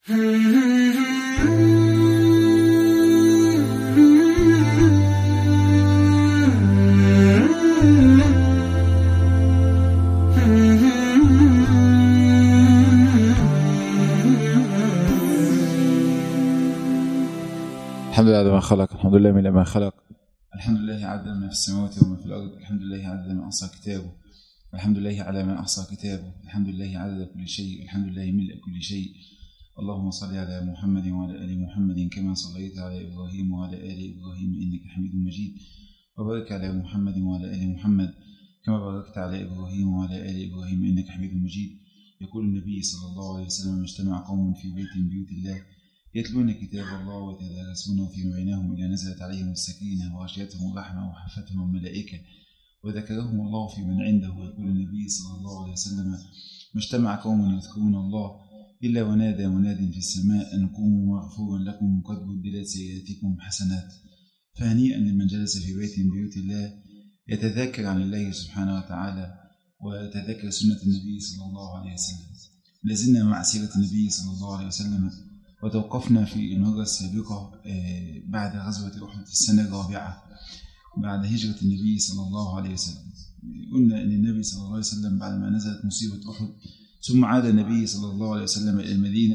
الحمد لله على ما خلق الحمد لله من ما خلق الحمد لله عدد ما في السماوات وما في الأرض الحمد لله عدد ما أحصى كتابه الحمد لله على ما أحصى كتابه الحمد لله عدد كل شيء الحمد لله ملء كل شيء اللهم صل على محمد وعلى آل محمد كما صليت على إبراهيم وعلى آل إبراهيم إنك حميد مجيد وبارك على محمد وعلى آل محمد كما باركت على إبراهيم وعلى آل إبراهيم إنك حميد مجيد يقول النبي صلى الله عليه وسلم اجتمع قوم في بيت من بيوت الله يتلون كتاب الله ويتدارسونه فيما بينهم إلى نزلت عليهم السكينة وغشيتهم الرحمة وحفتهم الملائكة وذكرهم الله في من عنده ويقول النبي صلى الله عليه وسلم ما اجتمع قوم يذكرون الله إلا ونادى مناد في السماء أن قوموا مغفورا لكم قد بدلت سيئاتكم حسنات فهنيئا لمن جلس في بيت من بيوت الله يتذكر عن الله سبحانه وتعالى ويتذكر سنة النبي صلى الله عليه وسلم لازلنا مع سيرة النبي صلى الله عليه وسلم وتوقفنا في المرة السابقة بعد غزوة أحد في السنة الرابعة بعد هجرة النبي صلى الله عليه وسلم قلنا أن النبي صلى الله عليه وسلم بعد ما نزلت مصيبة أحد ثم عاد النبي صلى الله عليه وسلم إلى المدينة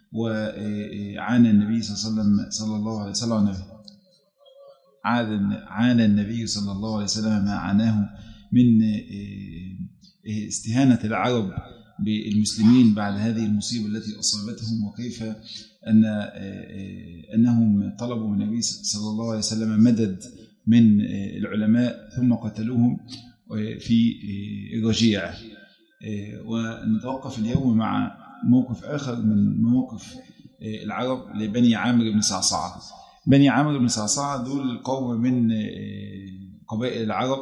وعانى النبي صلى الله عليه وسلم صلى الله عليه وسلم عاد عانى النبي صلى الله عليه وسلم ما عاناه من استهانة العرب بالمسلمين بعد هذه المصيبة التي أصابتهم وكيف أن أنهم طلبوا من النبي صلى الله عليه وسلم مدد من العلماء ثم قتلوهم في الرجيع ونتوقف اليوم مع موقف آخر من مواقف العرب لبني عامر بن صعصعة بني عامر بن صعصعة دول قوم من قبائل العرب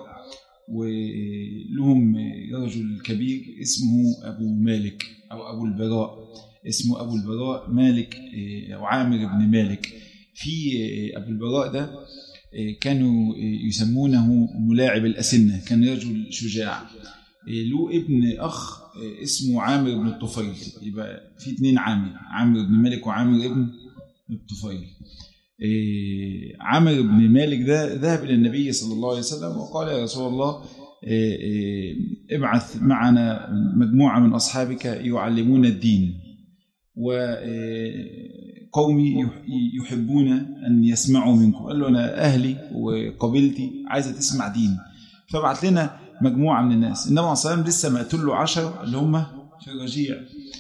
ولهم رجل كبير اسمه أبو مالك أو أبو البراء اسمه أبو البراء مالك أو عامر بن مالك في أبو البراء ده كانوا يسمونه ملاعب الأسنة كان رجل شجاع له ابن أخ اسمه عامر بن الطفيل يبقى في اتنين عامر عامر بن مالك وعامر ابن الطفيل عامر بن مالك ده ذهب إلى النبي صلى الله عليه وسلم وقال يا رسول الله ابعث معنا مجموعة من أصحابك يعلمون الدين وقومي يحبون أن يسمعوا منكم قال له أنا أهلي وقبيلتي عايزة تسمع دين فبعت لنا مجموعة من الناس إنما صلى الله عليه وسلم لسه مقتل له عشر اللي هم في الرجيع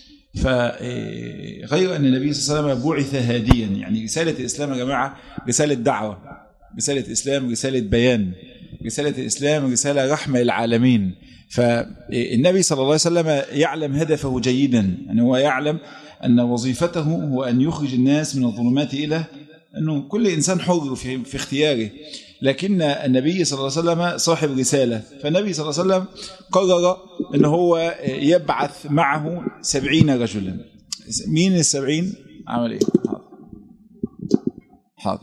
فغير أن النبي صلى الله عليه وسلم بعث هاديا يعني رسالة الإسلام يا جماعة رسالة دعوة رسالة إسلام رسالة بيان رسالة الإسلام رسالة رحمة للعالمين فالنبي صلى الله عليه وسلم يعلم هدفه جيدا يعني هو يعلم أن وظيفته هو أن يخرج الناس من الظلمات إلى أنه كل إنسان حر في, في اختياره لكن النبي صلى الله عليه وسلم صاحب رسالة فالنبي صلى الله عليه وسلم قرر أن هو يبعث معه سبعين رجلا مين السبعين عمل إيه حاضر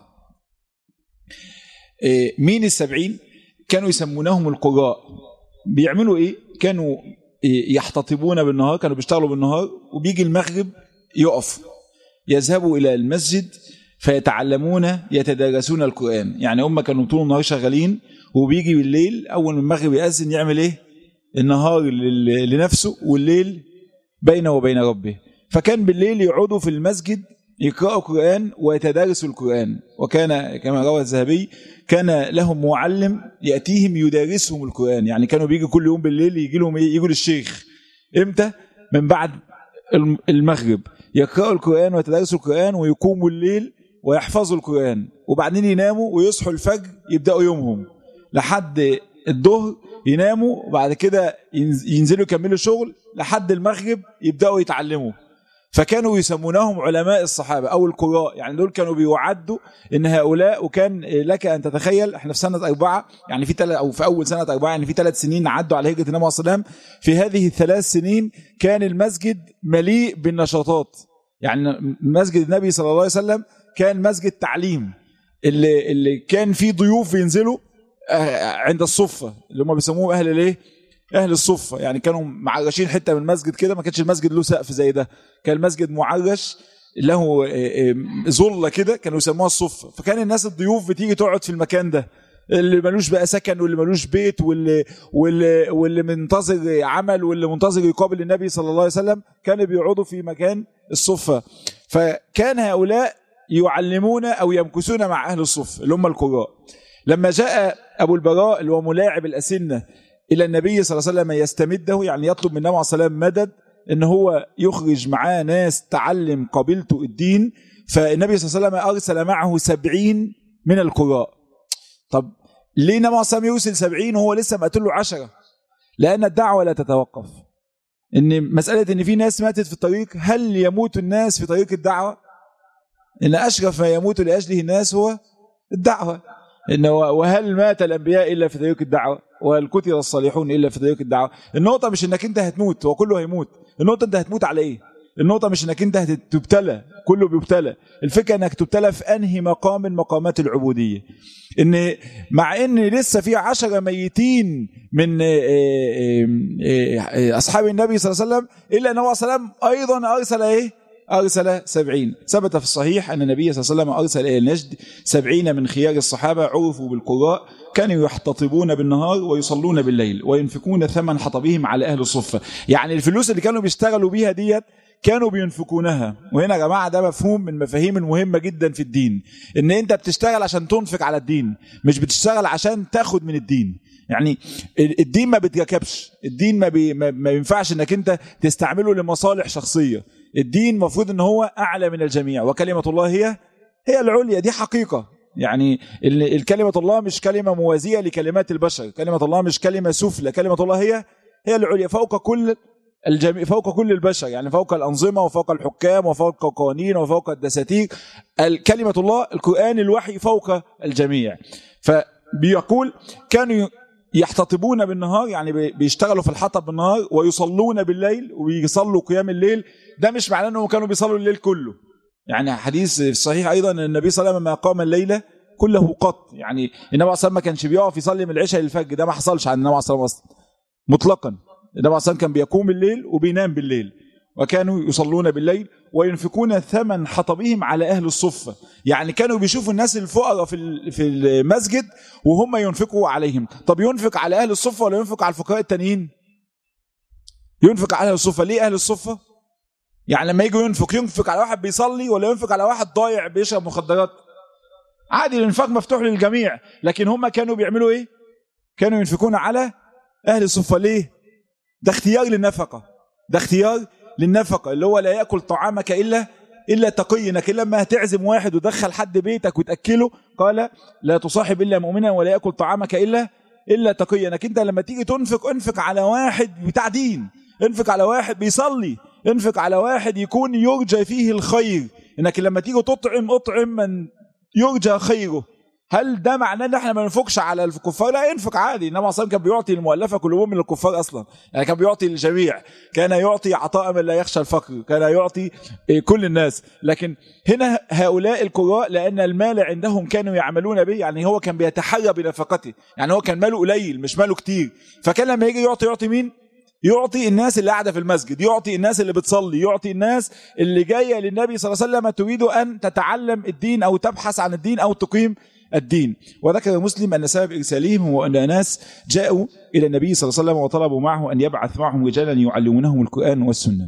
مين السبعين كانوا يسمونهم القراء بيعملوا إيه كانوا يحتطبون بالنهار كانوا بيشتغلوا بالنهار وبيجي المغرب يقف يذهبوا إلى المسجد فيتعلمون يتدارسون القرآن يعني هم كانوا طول النهار شغالين وبيجي بالليل أول ما المغرب يأذن يعمل إيه النهار لنفسه والليل بينه وبين ربه فكان بالليل يقعدوا في المسجد يقرأوا القرآن ويتدارسوا القرآن وكان كما روى الذهبي كان لهم معلم يأتيهم يدارسهم القرآن يعني كانوا بيجوا كل يوم بالليل يجي لهم يجوا للشيخ امتى من بعد المغرب يقرأوا القرآن ويتدارسوا القرآن ويقوموا الليل ويحفظوا القرآن وبعدين يناموا ويصحوا الفجر يبدأوا يومهم لحد الظهر يناموا وبعد كده ينزلوا يكملوا شغل لحد المغرب يبدأوا يتعلموا فكانوا يسمونهم علماء الصحابة أو القراء يعني دول كانوا بيعدوا إن هؤلاء وكان لك أن تتخيل احنا في سنة أربعة يعني في تلت أو في أول سنة أربعة يعني في ثلاث سنين عدوا على هجرة النبي صلى الله عليه وسلم في هذه الثلاث سنين كان المسجد مليء بالنشاطات يعني مسجد النبي صلى الله عليه وسلم كان مسجد تعليم اللي, اللي كان فيه ضيوف بينزلوا عند الصفة اللي هم بيسموهم أهل الايه اهل الصفه يعني كانوا معرشين حته من المسجد كده ما كانش المسجد له سقف زي ده كان المسجد معرش له ظله كده كانوا يسموها الصفه فكان الناس الضيوف بتيجي تقعد في المكان ده اللي ملوش بقى سكن واللي ملوش بيت واللي واللي واللي منتظر عمل واللي منتظر يقابل النبي صلى الله عليه وسلم كانوا بيقعدوا في مكان الصفه فكان هؤلاء يعلمون او يمكثون مع اهل الصف اللي هم القراء لما جاء ابو البراء اللي هو ملاعب الاسنه الى النبي صلى الله عليه وسلم يستمده يعني يطلب من النبي عليه الصلاه والسلام مدد ان هو يخرج معاه ناس تعلم قبيلته الدين فالنبي صلى الله عليه وسلم ارسل معه سبعين من القراء طب ليه النبي صلى الله عليه وسلم يرسل سبعين وهو لسه مقتل له عشرة لان الدعوه لا تتوقف ان مساله ان في ناس ماتت في الطريق هل يموت الناس في طريق الدعوه ان اشرف ما يموت لاجله الناس هو الدعوه إن وهل مات الأنبياء إلا في طريق الدعوة وهل كتل الصالحون إلا في طريق الدعوة النقطة مش إنك أنت هتموت هو كله هيموت النقطة أنت هتموت على إيه النقطة مش إنك أنت هتبتلى كله بيبتلى الفكرة إنك تبتلى في أنهي مقام من مقامات العبودية إن مع إن لسه في عشرة ميتين من أصحاب النبي صلى الله عليه وسلم إلا أنه صلى الله عليه وسلم أيضا أرسل إيه أرسل سبعين ثبت في الصحيح أن النبي صلى الله عليه وسلم أرسل إلى النجد سبعين من خيار الصحابة عرفوا بالقراء كانوا يحتطبون بالنهار ويصلون بالليل وينفقون ثمن حطبهم على أهل الصفة يعني الفلوس اللي كانوا بيشتغلوا بيها ديت كانوا بينفقونها وهنا يا جماعة ده مفهوم من مفاهيم المهمة جدا في الدين ان انت بتشتغل عشان تنفق على الدين مش بتشتغل عشان تاخد من الدين يعني الدين ما بيتركبش الدين ما, بي ما ينفعش انك انت تستعمله لمصالح شخصية الدين مفروض ان هو اعلى من الجميع وكلمة الله هي هي العليا دي حقيقة يعني الكلمة الله مش كلمة موازية لكلمات البشر كلمة الله مش كلمة سفلى كلمة الله هي هي العليا فوق كل الجميع فوق كل البشر يعني فوق الأنظمة وفوق الحكام وفوق القوانين وفوق الدساتير كلمة الله القرآن الوحي فوق الجميع فبيقول كانوا يحتطبون بالنهار يعني بيشتغلوا في الحطب بالنهار ويصلون بالليل ويصلوا قيام الليل ده مش معناه انهم كانوا بيصلوا الليل كله يعني حديث في الصحيح ايضا ان النبي صلى الله عليه وسلم ما قام الليله كله قط يعني النبي صلى الله عليه وسلم ما كانش بيقف يصلي من العشاء للفجر ده ما حصلش عند النبي صلى الله عليه وسلم مطلقا النبي صلى الله عليه وسلم كان بيقوم الليل وبينام بالليل وكانوا يصلون بالليل وينفقون ثمن حطبهم على أهل الصفة يعني كانوا بيشوفوا الناس الفقراء في في المسجد وهم ينفقوا عليهم طب ينفق على أهل الصفة ولا ينفق على الفقراء التانيين ينفق على أهل الصفة ليه أهل الصفة يعني لما يجوا ينفق ينفق على واحد بيصلي ولا ينفق على واحد ضايع بيشرب مخدرات عادي الانفاق مفتوح للجميع لكن هم كانوا بيعملوا ايه كانوا ينفقون على أهل الصفة ليه ده اختيار للنفقة ده اختيار للنفقة اللي هو لا يأكل طعامك إلا إلا تقي انك لما هتعزم واحد ودخل حد بيتك وتأكله قال لا تصاحب إلا مؤمنا ولا يأكل طعامك إلا إلا تقي انك انت لما تيجي تنفق انفق على واحد بتاع دين انفق على واحد بيصلي انفق على واحد يكون يرجى فيه الخير انك لما تيجي تطعم اطعم من يرجى خيره هل ده معناه ان احنا ما ننفقش على الكفار لا ينفق عادي انما اصلا كان بيعطي المؤلفه كلهم من الكفار اصلا يعني كان بيعطي للجميع كان يعطي عطاء من لا يخشى الفقر كان يعطي كل الناس لكن هنا هؤلاء القراء لان المال عندهم كانوا يعملون به يعني هو كان بيتحرى بنفقته يعني هو كان ماله قليل مش ماله كتير فكان لما يجي يعطي يعطي مين يعطي الناس اللي قاعده في المسجد يعطي الناس اللي بتصلي يعطي الناس اللي جايه للنبي صلى الله عليه وسلم تريد ان تتعلم الدين او تبحث عن الدين او تقيم الدين وذكر مسلم أن سبب إرسالهم هو أن ناس جاءوا إلى النبي صلى الله عليه وسلم وطلبوا معه أن يبعث معهم رجالا يعلمونهم القرآن والسنة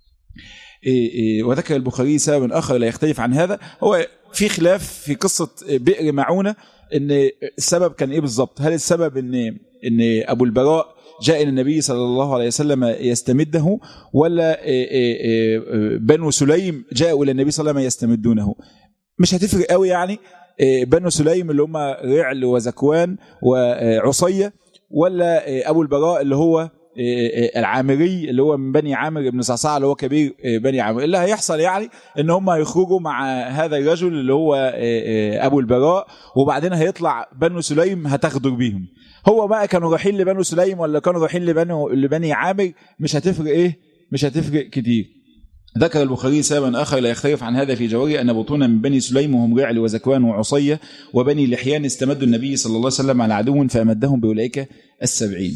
وذكر البخاري سبب آخر لا يختلف عن هذا هو في خلاف في قصة بئر معونة ان السبب كان ايه بالظبط هل السبب ان ان ابو البراء جاء الى النبي صلى الله عليه وسلم يستمده ولا بنو سليم جاءوا الى النبي صلى الله عليه وسلم يستمدونه مش هتفرق قوي يعني بنو سليم اللي هم رعل وزكوان وعصية ولا أبو البراء اللي هو العامري اللي هو من بني عامر بن صعصاع اللي هو كبير بني عامر اللي هيحصل يعني ان هم هيخرجوا مع هذا الرجل اللي هو ابو البراء وبعدين هيطلع بنو سليم هتغدر بيهم هو بقى كانوا رايحين لبنو سليم ولا كانوا رايحين لبنو لبني عامر مش هتفرق ايه مش هتفرق كتير ذكر البخاري سببا آخر لا يختلف عن هذا في جواره أن بطون من بني سليم وهم رعل وزكوان وعصية وبني لحيان استمدوا النبي صلى الله عليه وسلم على عدو فأمدهم بأولئك السبعين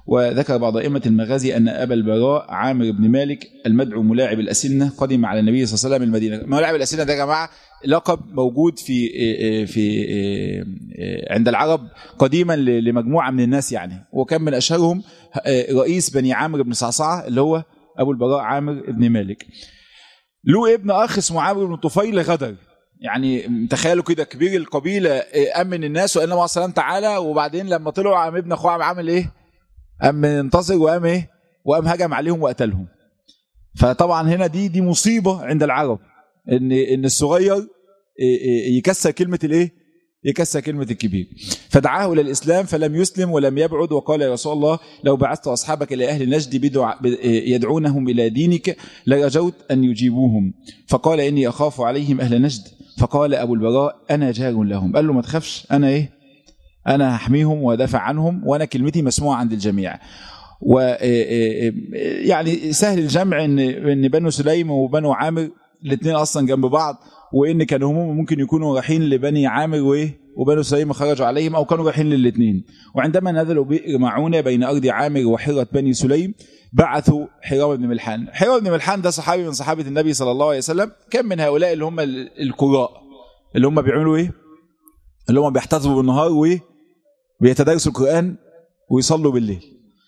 وذكر بعض أئمة المغازي أن أبا البراء عامر بن مالك المدعو ملاعب الأسنة قدم على النبي صلى الله عليه وسلم المدينة ملاعب الأسنة ده يا جماعة لقب موجود في في عند العرب قديما لمجموعة من الناس يعني وكان من أشهرهم رئيس بني عامر بن صعصعة اللي هو أبو البراء عامر بن مالك له ابن أخ اسمه عامر بن طفيل غدر يعني تخيلوا كده كبير القبيله امن الناس وقال النبي صلى تعالى وبعدين لما طلعوا قام ابن اخوه عامل ايه؟ قام منتصر وقام ايه؟ وقام هجم عليهم وقتلهم. فطبعا هنا دي دي مصيبه عند العرب ان ان الصغير يكسر كلمه الايه؟ يكسر كلمة الكبير فدعاه إلى الإسلام فلم يسلم ولم يبعد وقال يا رسول الله لو بعثت أصحابك إلى أهل نجد بدع يدعونهم إلى دينك لرجوت أن يجيبوهم فقال إني أخاف عليهم أهل نجد فقال أبو البراء أنا جار لهم قال له ما تخافش أنا إيه أنا هحميهم وادافع عنهم وأنا كلمتي مسموعة عند الجميع و يعني سهل الجمع ان ان بنو سليم وبنو عامر الاثنين اصلا جنب بعض وان كانوا هم ممكن يكونوا رايحين لبني عامر وايه وبنو سليم خرجوا عليهم او كانوا رايحين للاثنين وعندما نزلوا بئر معونه بين ارض عامر وحره بني سليم بعثوا حرام بن ملحان حرام بن ملحان ده صحابي من صحابه النبي صلى الله عليه وسلم كان من هؤلاء اللي هم القراء اللي هم بيعملوا ايه اللي هم بيحتسبوا بالنهار وايه بيتدارسوا القران ويصلوا بالليل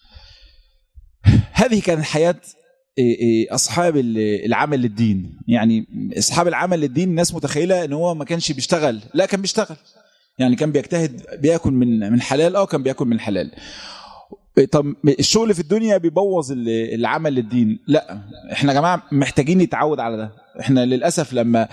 هذه كانت حياه اصحاب العمل للدين يعني اصحاب العمل للدين الناس متخيله ان هو ما كانش بيشتغل لا كان بيشتغل يعني كان بيجتهد بياكل من من حلال اه كان بياكل من حلال طب الشغل في الدنيا بيبوظ العمل للدين لا احنا يا جماعه محتاجين نتعود على ده احنا للاسف لما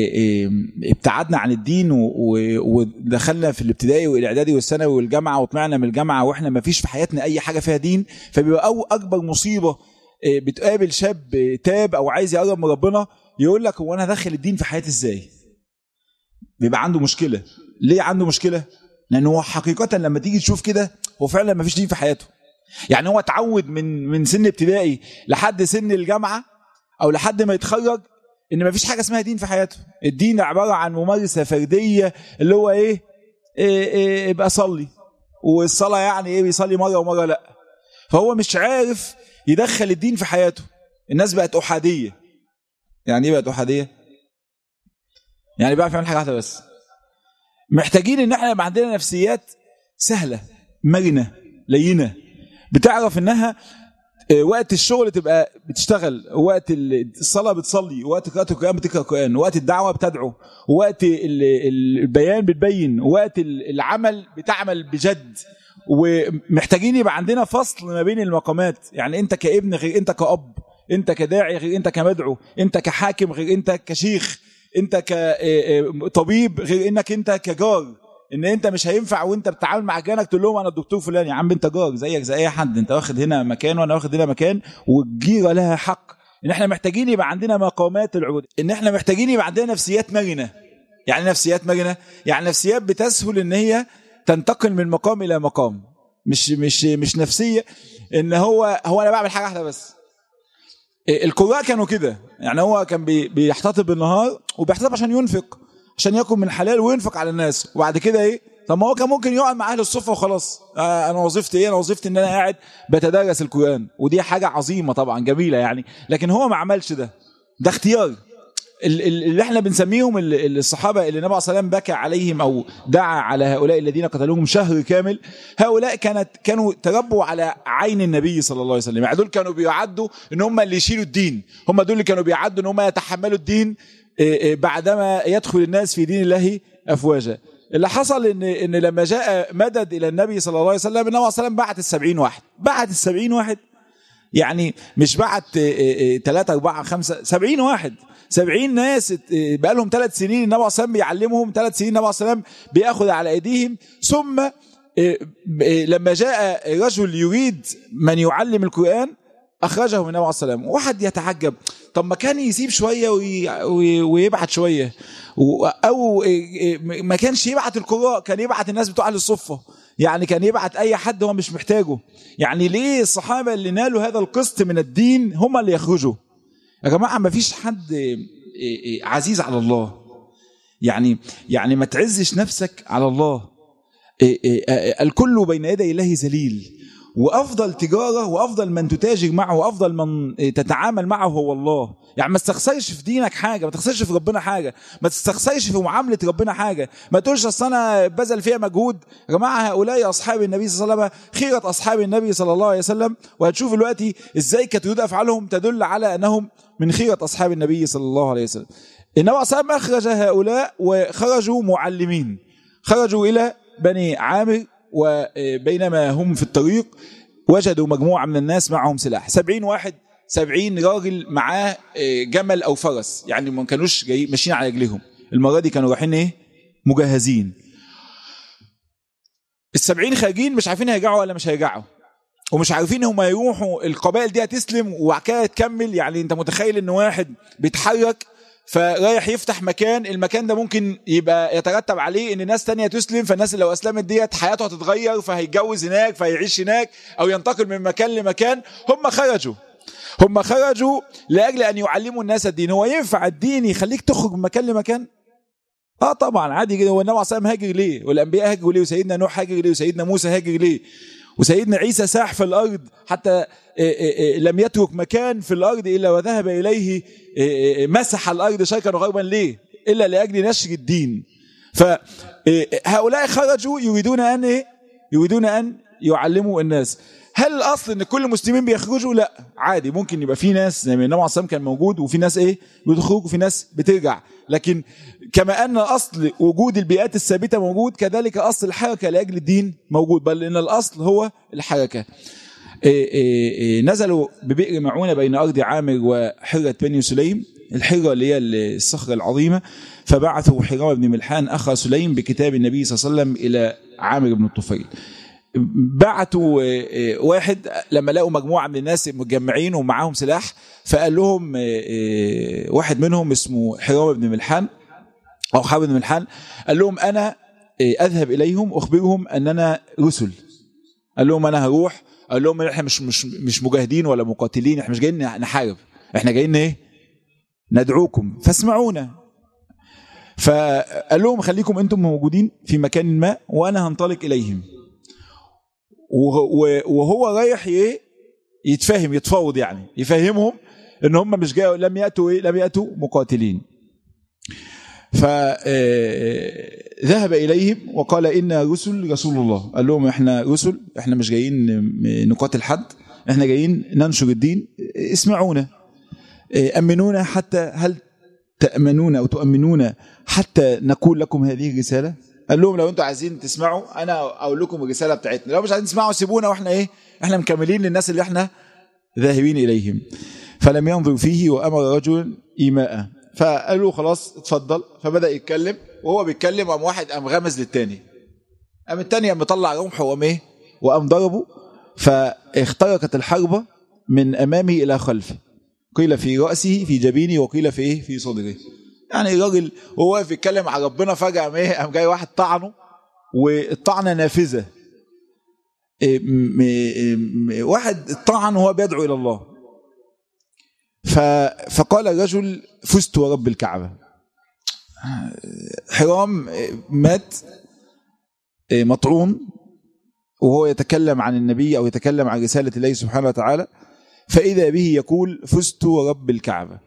ابتعدنا عن الدين ودخلنا في الابتدائي والاعدادي والثانوي والجامعه وطلعنا من الجامعه واحنا ما فيش في حياتنا اي حاجه فيها دين فبيبقى أو اكبر مصيبه بتقابل شاب تاب او عايز يقرب من ربنا يقول لك هو انا داخل الدين في حياتي ازاي بيبقى عنده مشكله ليه عنده مشكله لان هو حقيقه لما تيجي تشوف كده هو فعلا ما فيش دين في حياته يعني هو اتعود من من سن ابتدائي لحد سن الجامعه او لحد ما يتخرج ان ما فيش حاجه اسمها دين في حياته الدين عباره عن ممارسه فرديه اللي هو ايه, إيه, إيه يبقى صلي والصلاه يعني ايه بيصلي مره ومره لا فهو مش عارف يدخل الدين في حياته الناس بقت احاديه يعني ايه بقت احاديه يعني بقى يعمل حاجه واحده بس محتاجين ان احنا يبقى عندنا نفسيات سهله مرنه لينه بتعرف انها وقت الشغل تبقى بتشتغل وقت الصلاه بتصلي وقت قراءه القران بتقرا القران وقت الدعوه بتدعو وقت البيان بتبين وقت العمل بتعمل بجد ومحتاجين يبقى عندنا فصل ما بين المقامات يعني انت كابن غير انت كأب انت كداعي غير انت كمدعو انت كحاكم غير انت كشيخ انت كطبيب غير انك انت كجار ان انت مش هينفع وانت بتتعامل مع جيرانك تقول لهم انا الدكتور فلان يا عم انت جار زيك زي اي حد انت واخد هنا مكان وانا واخد هنا مكان والجيره لها حق ان احنا محتاجين يبقى عندنا مقامات العبود ان احنا محتاجين يبقى عندنا نفسيات مرنه يعني نفسيات مرنه يعني نفسيات بتسهل ان هي تنتقل من مقام الى مقام مش مش مش نفسيه ان هو هو انا بعمل حاجه واحده بس القراء كانوا كده يعني هو كان بيحتطب بالنهار وبيحتطب عشان ينفق عشان ياكل من حلال وينفق على الناس وبعد كده ايه طب ما هو كان ممكن يقعد مع اهل الصفه وخلاص آه انا وظيفتي ايه انا وظيفتي ان انا قاعد بتدرس القران ودي حاجه عظيمه طبعا جميله يعني لكن هو ما عملش ده ده اختيار اللي احنا بنسميهم الصحابه اللي النبي صلى الله عليه وسلم بكى عليهم او دعا على هؤلاء الذين قتلوهم شهر كامل هؤلاء كانت كانوا تربوا على عين النبي صلى الله عليه وسلم يعني دول كانوا بيعدوا ان هم اللي يشيلوا الدين هم دول اللي كانوا بيعدوا ان هم يتحملوا الدين بعدما يدخل الناس في دين الله افواجا اللي حصل ان ان لما جاء مدد الى النبي صلى الله عليه وسلم النبي صلى الله عليه وسلم بعت السبعين واحد بعت السبعين واحد يعني مش بعت ثلاثة أربعة خمسة سبعين واحد سبعين ناس بقى لهم ثلاث سنين النبي صلى الله عليه وسلم بيعلمهم ثلاث سنين النبي صلى الله عليه وسلم بياخذ على ايديهم ثم لما جاء رجل يريد من يعلم القرآن أخرجه من النبي عليه السلام واحد يتعجب طب ما كان يسيب شوية ويبعت شوية أو ما كانش يبعت القراء كان يبعت الناس بتوع أهل الصفة يعني كان يبعت أي حد هو مش محتاجه يعني ليه الصحابة اللي نالوا هذا القسط من الدين هم اللي يخرجوا يا جماعة ما فيش حد عزيز على الله يعني يعني ما تعزش نفسك على الله الكل بين يدي الله ذليل وافضل تجاره وافضل من تتاجر معه وافضل من تتعامل معه هو الله يعني ما تستخسرش في دينك حاجه ما تستخسرش في ربنا حاجه ما تستخسرش في معامله ربنا حاجه ما تقولش اصل انا بذل فيها مجهود يا جماعه هؤلاء اصحاب النبي صلى الله عليه وسلم خيره اصحاب النبي صلى الله عليه وسلم وهتشوف دلوقتي ازاي كانت ردود افعالهم تدل على انهم من خيره اصحاب النبي صلى الله عليه وسلم النبي صلى الله عليه وسلم اخرج هؤلاء وخرجوا معلمين خرجوا الى بني عامر وبينما هم في الطريق وجدوا مجموعة من الناس معهم سلاح سبعين واحد سبعين راجل معاه جمل أو فرس يعني ما كانوش جاي ماشيين على رجلهم المرة دي كانوا رايحين ايه مجهزين السبعين خارجين مش عارفين هيرجعوا ولا مش هيرجعوا ومش عارفين هم هيروحوا القبائل دي هتسلم وبعد كده تكمل يعني انت متخيل ان واحد بيتحرك فرايح يفتح مكان المكان ده ممكن يبقى يترتب عليه ان ناس تانية تسلم فالناس اللي لو اسلمت ديت حياته هتتغير فهيتجوز هناك فهيعيش هناك او ينتقل من مكان لمكان هم خرجوا هم خرجوا لاجل ان يعلموا الناس الدين هو ينفع الدين يخليك تخرج من مكان لمكان اه طبعا عادي جدا هو النبي عليه هاجر ليه والانبياء هاجروا ليه وسيدنا نوح هاجر ليه وسيدنا موسى هاجر ليه وسيدنا عيسى ساح في الارض حتى لم يترك مكان في الارض الا وذهب اليه مسح الارض شرقا وغربا ليه؟ الا لاجل نشر الدين. فهؤلاء خرجوا يريدون ان ايه؟ يريدون ان يعلموا الناس. هل الاصل ان كل المسلمين بيخرجوا؟ لا عادي ممكن يبقى في ناس زي ما النبي عليه كان موجود وفي ناس ايه؟ بتخرج وفي ناس بترجع، لكن كما ان اصل وجود البيئات الثابته موجود كذلك اصل الحركه لاجل الدين موجود بل ان الاصل هو الحركه. إيه إيه نزلوا ببئر معونة بين أرض عامر وحرة بني سليم الحرة اللي هي الصخرة العظيمة فبعثوا حرام بن ملحان أخا سليم بكتاب النبي صلى الله عليه وسلم إلى عامر بن الطفيل بعتوا واحد لما لقوا مجموعة من الناس متجمعين ومعاهم سلاح فقال لهم واحد منهم اسمه حرام بن ملحان أو حرام بن ملحان قال لهم أنا أذهب إليهم أخبرهم أننا رسل قال لهم أنا هروح قال لهم احنا مش مش مش مجاهدين ولا مقاتلين احنا مش جايين نحارب احنا جايين ايه ندعوكم فاسمعونا فقال لهم خليكم انتم موجودين في مكان ما وانا هنطلق اليهم وهو رايح ايه يتفاهم يتفاوض يعني يفهمهم ان هم مش جاي لم ياتوا ايه لم ياتوا مقاتلين فذهب إليهم وقال إنا رسل رسول الله قال لهم إحنا رسل إحنا مش جايين نقاتل حد إحنا جايين ننشر الدين اسمعونا أمنونا حتى هل تأمنون أو تؤمنون حتى نقول لكم هذه الرسالة قال لهم لو انتوا عايزين تسمعوا انا اقول لكم الرساله بتاعتنا لو مش عايزين تسمعوا سيبونا واحنا ايه احنا مكملين للناس اللي احنا ذاهبين اليهم فلم ينظر فيه وامر رجل ايماءه فقال له خلاص اتفضل فبدا يتكلم وهو بيتكلم قام واحد قام غمز للتاني قام التاني قام مطلع رمح وقام ايه وقام ضربه فاخترقت الحربة من امامه الى خلفه قيل في راسه في جبينه وقيل في ايه في صدره يعني الراجل وهو واقف يتكلم على ربنا فجاه قام ايه قام جاي واحد طعنه والطعنه نافذه واحد طعن وهو بيدعو الى الله فقال الرجل فزت ورب الكعبة حرام مات مطعون وهو يتكلم عن النبي أو يتكلم عن رسالة الله سبحانه وتعالى فإذا به يقول فزت ورب الكعبة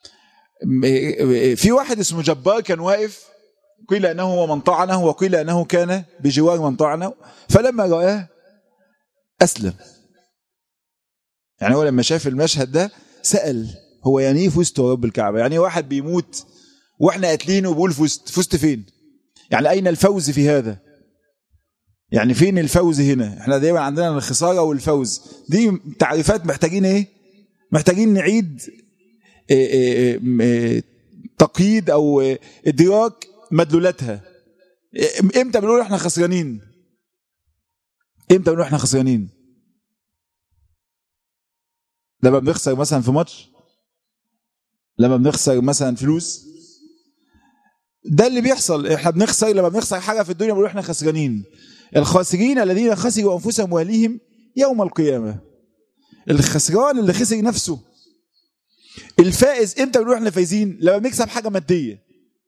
في واحد اسمه جبار كان واقف قيل أنه هو من طعنه وقيل أنه كان بجوار من طعنه فلما رآه أسلم يعني هو لما شاف المشهد ده سأل هو يعني ايه فزت ورب الكعبة يعني واحد بيموت واحنا قاتلينه وبيقول فزت فزت فين يعني اين الفوز في هذا يعني فين الفوز هنا احنا دايما عندنا الخسارة والفوز دي تعريفات محتاجين ايه محتاجين نعيد إيه إيه إيه تقييد او ادراك مدلولاتها امتى بنقول احنا خسرانين امتى بنقول احنا خسرانين لما بنخسر مثلا في ماتش لما بنخسر مثلا فلوس ده اللي بيحصل احنا بنخسر لما بنخسر حاجه في الدنيا بنقول احنا خسرانين الخاسرين الذين خسروا انفسهم واهليهم يوم القيامه الخسران اللي خسر نفسه الفائز امتى بنقول احنا فايزين لما بنكسب حاجه ماديه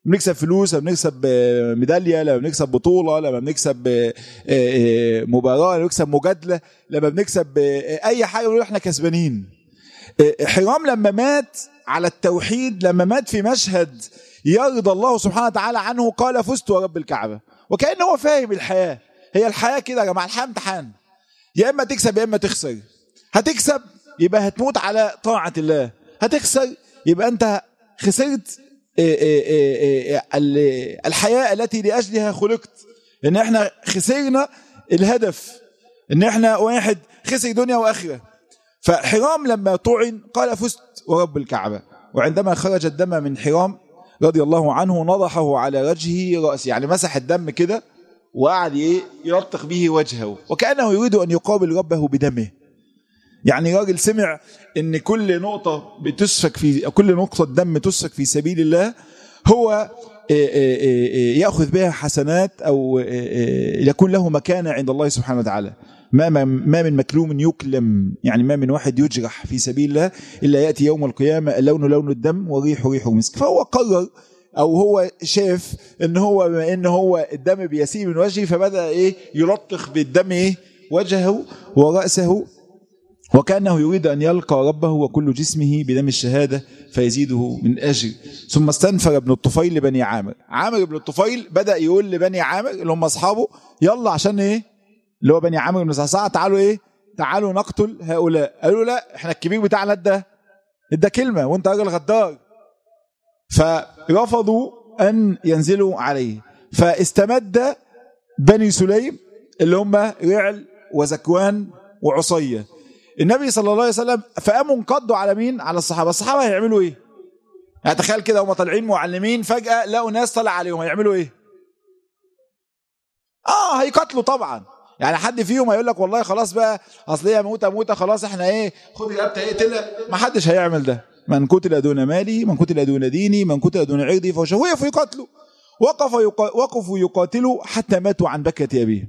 بنكسب فلوس لما بنكسب آه، ميداليه لما بنكسب بطوله لما بنكسب آه، آه، مباراه لما بنكسب مجادله لما بنكسب آه، اي حاجه بنقول احنا كسبانين آه، حرام لما مات على التوحيد لما مات في مشهد يرضى الله سبحانه وتعالى عنه قال فزت ورب الكعبه وكانه هو فاهم الحياه هي الحياه كده يا جماعه الحياه امتحان يا اما تكسب يا اما تخسر هتكسب يبقى هتموت على طاعه الله هتخسر يبقى انت خسرت إيه إيه إيه إيه ال- الحياه التي لاجلها خلقت ان احنا خسرنا الهدف ان احنا واحد خسر دنيا واخره فحرام لما طعن قال فزت ورب الكعبه وعندما خرج الدم من حرام رضي الله عنه نضحه على وجهه راسه يعني مسح الدم كده وقعد ايه يلطخ به وجهه وكانه يريد ان يقابل ربه بدمه يعني راجل سمع ان كل نقطه بتسفك في كل نقطه دم تسفك في سبيل الله هو إيه إيه إيه ياخذ بها حسنات او يكون له مكانه عند الله سبحانه وتعالى ما ما ما من مكلوم يكلم يعني ما من واحد يجرح في سبيل الله الا ياتي يوم القيامه اللون لون الدم وريح ريح مسك فهو قرر او هو شاف ان هو بما ان هو الدم بيسيل من وجهه فبدا ايه يلطخ بالدم ايه وجهه وراسه وكانه يريد ان يلقى ربه وكل جسمه بدم الشهاده فيزيده من اجر ثم استنفر ابن الطفيل لبني عامر عامر بن الطفيل بدا يقول لبني عامر اللي هم اصحابه يلا عشان ايه اللي هو بني عامر بن صعصعه تعالوا ايه تعالوا نقتل هؤلاء قالوا لا احنا الكبير بتاعنا ادى ادى كلمه وانت راجل غدار فرفضوا ان ينزلوا عليه فاستمد بني سليم اللي هم رعل وزكوان وعصيه النبي صلى الله عليه وسلم فقاموا انقضوا على مين على الصحابه الصحابه هيعملوا ايه يعني تخيل كده هم طالعين معلمين فجاه لقوا ناس طلع عليهم هيعملوا ايه اه هيقتلوا طبعا يعني حد فيهم هيقول لك والله خلاص بقى اصل هي موته موته خلاص احنا ايه خد رقبتها اقتلها ما حدش هيعمل ده من قتل دون مالي من قتل دون ديني من قتل دون عرضي فهو شهوية فيقاتلوا وقف يقا... وقفوا يقاتلوا حتى ماتوا عن بكة أبيهم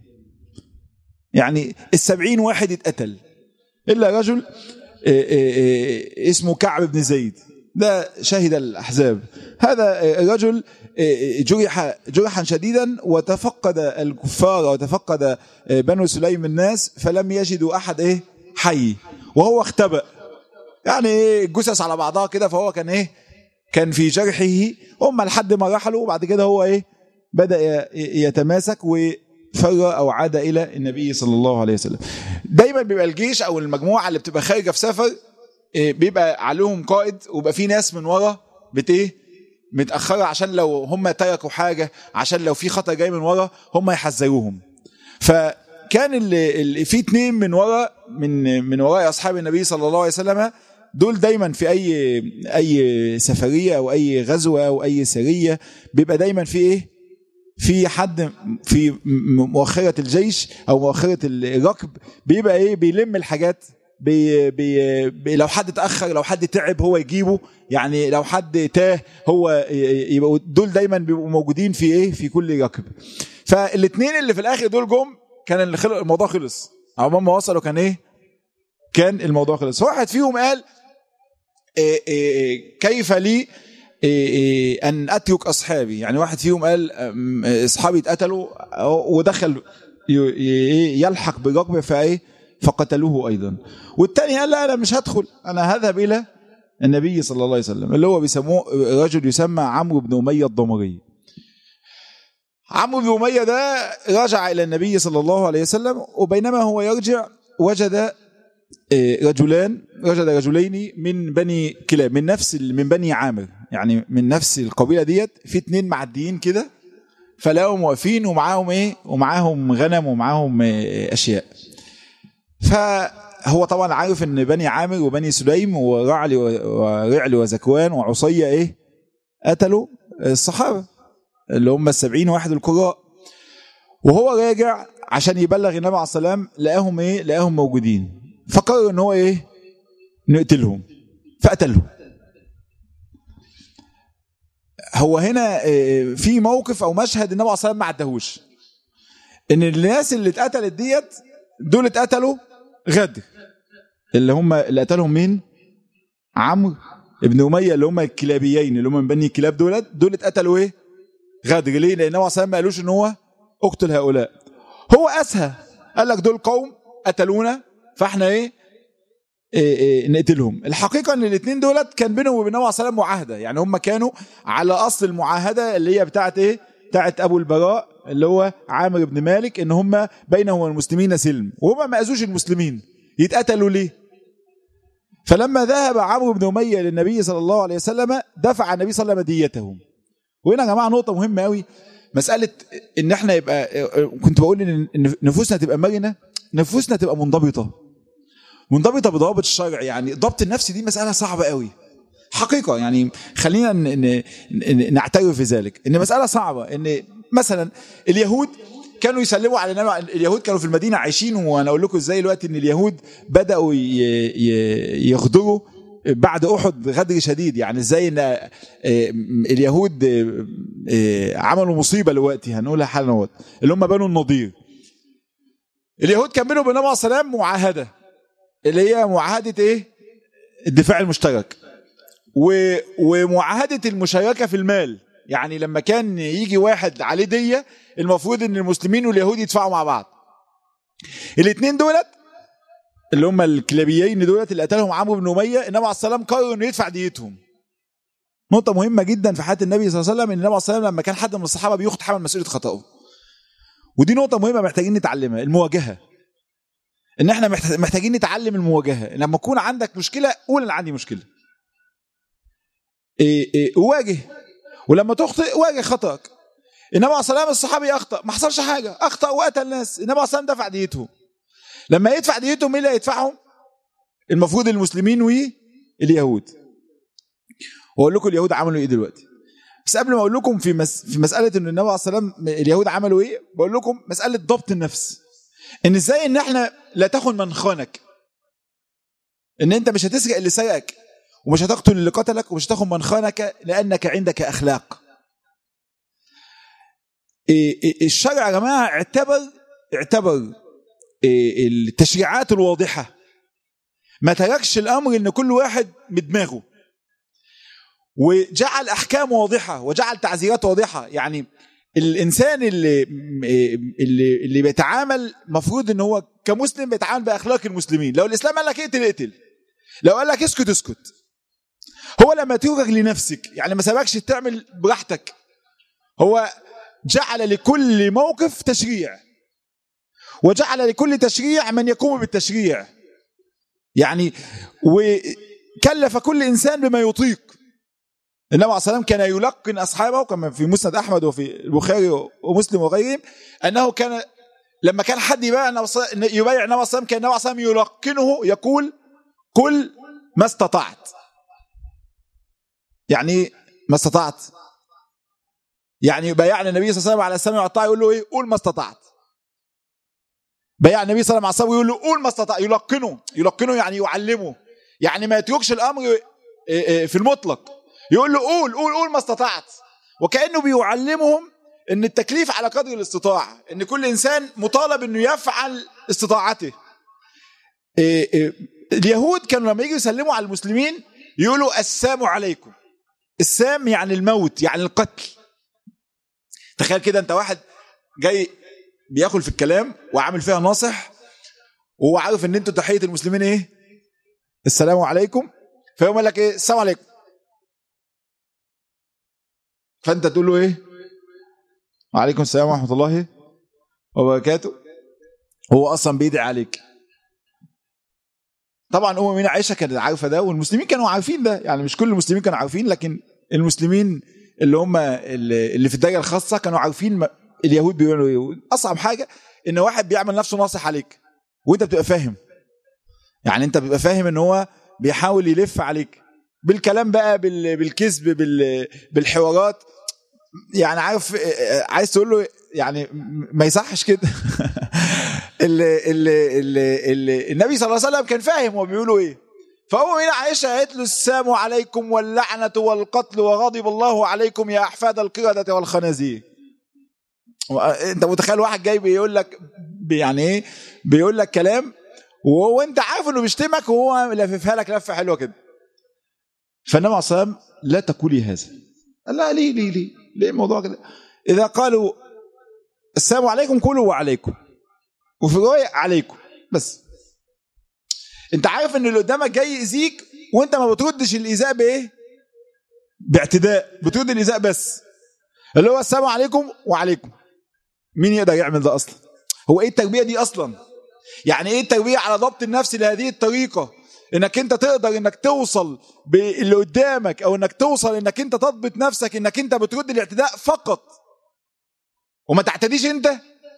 يعني السبعين واحد اتقتل إلا رجل إيه إيه إيه اسمه كعب بن زيد ده شهد الأحزاب هذا الرجل جرح جرحا شديدا وتفقد الكفار وتفقد بنو سليم الناس فلم يجدوا أحد إيه حي وهو اختبأ يعني ايه الجثث على بعضها كده فهو كان ايه كان في جرحه هم لحد ما رحلوا وبعد كده هو ايه بدأ يتماسك وفر او عاد الى النبي صلى الله عليه وسلم دايما بيبقى الجيش او المجموعه اللي بتبقى خارجه في سفر بيبقى عليهم قائد ويبقى في ناس من ورا بت ايه متاخره عشان لو هم تركوا حاجه عشان لو في خطر جاي من ورا هم يحذروهم فكان اللي, اللي في اتنين من ورا من من وراء اصحاب النبي صلى الله عليه وسلم دول دايما في اي اي سفريه او اي غزوه او اي سريه بيبقى دايما في ايه في حد في مؤخره الجيش او مؤخره الركب بيبقى ايه بيلم الحاجات بي بي بي لو حد اتاخر لو حد تعب هو يجيبه يعني لو حد تاه هو يبقى دول دايما بيبقوا موجودين في ايه في كل ركب فالاثنين اللي في الاخر دول جم كان الموضوع خلص عقبال ما وصلوا كان ايه كان الموضوع خلص واحد فيهم قال إيه إيه كيف لي إيه ان اترك اصحابي يعني واحد فيهم قال اصحابي اتقتلوا ودخل يلحق بركبه فايه فقتلوه ايضا والثاني قال لا انا مش هدخل انا هذهب الى النبي صلى الله عليه وسلم اللي هو بيسموه رجل يسمى عمرو بن اميه الضمري عمرو بن اميه ده رجع الى النبي صلى الله عليه وسلم وبينما هو يرجع وجد رجلان وجد رجلين من بني كلاب من نفس من بني عامر يعني من نفس القبيله ديت في اتنين معديين كده فلاقوا واقفين ومعاهم ايه ومعاهم غنم ومعاهم اشياء فهو طبعا عارف ان بني عامر وبني سليم ورعل ورعل وزكوان وعصية ايه قتلوا الصحابة اللي هم السبعين واحد القراء وهو راجع عشان يبلغ النبي عليه السلام لقاهم ايه لقاهم موجودين فقرر ان هو ايه نقتلهم فقتلهم هو هنا في موقف او مشهد النبي عليه السلام ما عدهوش ان الناس اللي اتقتلت ديت دول اتقتلوا غدر اللي هم اللي قتلهم مين عمرو ابن اميه اللي هم الكلابيين اللي هم من بني الكلاب دولت دول اتقتلوا ايه غدر ليه لان النبي صلى الله عليه وسلم ما قالوش ان هو اقتل هؤلاء هو اسهى قال لك دول قوم قتلونا فاحنا ايه, إيه, إيه نقتلهم الحقيقه ان الاثنين دولت كان بينهم وبين النبي صلى الله عليه وسلم معاهده يعني هم كانوا على اصل المعاهده اللي هي بتاعت ايه بتاعت ابو البراء اللي هو عامر بن مالك ان هم بينهم والمسلمين سلم وهم ما اذوش المسلمين يتقتلوا ليه فلما ذهب عمرو بن اميه للنبي صلى الله عليه وسلم دفع النبي صلى الله عليه وسلم ديتهم وهنا يا جماعه نقطه مهمه قوي مساله ان احنا يبقى كنت بقول ان نفوسنا تبقى مرنه نفوسنا تبقى منضبطه منضبطه بضوابط الشرع يعني ضبط النفس دي مساله صعبه قوي حقيقه يعني خلينا نعترف في ذلك ان مساله صعبه ان مثلا اليهود كانوا يسلموا على النبي اليهود كانوا في المدينه عايشين وانا اقول لكم ازاي دلوقتي ان اليهود بداوا يغدروا بعد احد غدر شديد يعني ازاي ان اليهود عملوا مصيبه دلوقتي هنقولها حالا اللي هم بنو النضير اليهود كان بينهم وبين النبي صلى الله عليه وسلم معاهده اللي هي معاهده ايه الدفاع المشترك ومعاهده المشاركه في المال يعني لما كان يجي واحد عليه دية المفروض ان المسلمين واليهود يدفعوا مع بعض الاثنين دولت اللي هم الكلابيين دولت اللي قتلهم عمرو بن اميه النبي عليه السلام قرر انه يدفع ديتهم نقطه مهمه جدا في حياه النبي صلى الله عليه وسلم ان النبي عليه السلام لما كان حد من الصحابه بيخطئ حمل مسؤوليه خطأه ودي نقطه مهمه محتاجين نتعلمها المواجهه ان احنا محتاجين نتعلم المواجهه لما يكون عندك مشكله قول انا عندي مشكله إيه إيه واجه ولما تخطئ واجه خطأك النبي عليه الصلاه الصحابي اخطا ما حصلش حاجه اخطا وقتل الناس النبي عليه الصلاه دفع ديتهم لما يدفع ديتهم مين اللي هيدفعهم المفروض المسلمين واليهود واقول لكم اليهود عملوا ايه دلوقتي بس قبل ما اقول لكم في مس... في مساله ان النبي عليه الصلاه اليهود عملوا ايه بقول لكم مساله ضبط النفس ان ازاي ان احنا لا تاخد من خانك ان انت مش هتسرق اللي سرقك ومش هتقتل اللي قتلك ومش هتاخد من خانك لانك عندك اخلاق الشرع يا جماعه اعتبر اعتبر التشريعات الواضحه ما تركش الامر ان كل واحد بدماغه وجعل احكام واضحه وجعل تعزيرات واضحه يعني الانسان اللي اللي اللي بيتعامل مفروض ان هو كمسلم بيتعامل باخلاق المسلمين لو الاسلام قال لك اقتل اقتل لو قال لك اسكت اسكت هو لما توجد لنفسك يعني ما سابكش تعمل براحتك هو جعل لكل موقف تشريع وجعل لكل تشريع من يقوم بالتشريع يعني وكلف كل انسان بما يطيق النبي عليه الصلاه كان يلقن اصحابه كما في مسند احمد وفي البخاري ومسلم وغيرهم انه كان لما كان حد يبايع النبي يبايع النبي صلى كان النبي صلى يلقنه يقول قل ما استطعت يعني ما استطعت يعني بايعنا النبي صلى الله عليه وسلم على السمع والطاعه يقول له ايه قول ما استطعت بايع النبي صلى الله عليه وسلم يقول له قول ما استطعت يلقنه يلقنه يعني يعلمه يعني ما يتركش الامر في المطلق يقول له قول قول قول ما استطعت وكانه بيعلمهم ان التكليف على قدر الاستطاعه ان كل انسان مطالب انه يفعل استطاعته اليهود كانوا لما يجوا يسلموا على المسلمين يقولوا السام عليكم السام يعني الموت يعني القتل تخيل كده انت واحد جاي بياكل في الكلام وعامل فيها ناصح وهو عارف ان انتوا تحيه المسلمين ايه السلام عليكم فيقوم لك ايه السلام عليكم فانت تقول له ايه وعليكم السلام ورحمه الله وبركاته هو اصلا بيدعي عليك طبعا ام مين عائشه كانت عارفه ده والمسلمين كانوا عارفين ده يعني مش كل المسلمين كانوا عارفين لكن المسلمين اللي هم اللي في الدرجه الخاصه كانوا عارفين اليهود بيقولوا ايه اصعب حاجه ان واحد بيعمل نفسه ناصح عليك وانت بتبقى فاهم يعني انت بتبقى فاهم ان هو بيحاول يلف عليك بالكلام بقى بالكذب بالحوارات يعني عارف عايز تقول له يعني ما يصحش كده ال ال ال ال النبي صلى الله عليه وسلم كان فاهم هو بيقولوا ايه فهو هنا عائشة قالت له السلام عليكم واللعنة والقتل وغضب الله عليكم يا أحفاد القردة والخنازير انت متخيل واحد جاي بيقول لك يعني ايه بيقول لك كلام وهو انت عارف انه بيشتمك وهو لففها لك لفه حلوه كده فالنبي عليه الصلاه لا تقولي هذا قال لا ليه ليه ليه ليه الموضوع كده إذا قالوا السلام عليكم قولوا وعليكم وفي رواية عليكم بس انت عارف ان اللي قدامك جاي يأذيك وانت ما بتردش الإيذاء بايه باعتداء بترد الإيذاء بس اللي هو السلام عليكم وعليكم مين يقدر يعمل ده اصلا هو ايه التربية دي اصلا يعني ايه التربية على ضبط النفس لهذه الطريقة انك انت تقدر انك توصل باللي قدامك او انك توصل انك انت تضبط نفسك انك انت بترد الاعتداء فقط وما تعتديش انت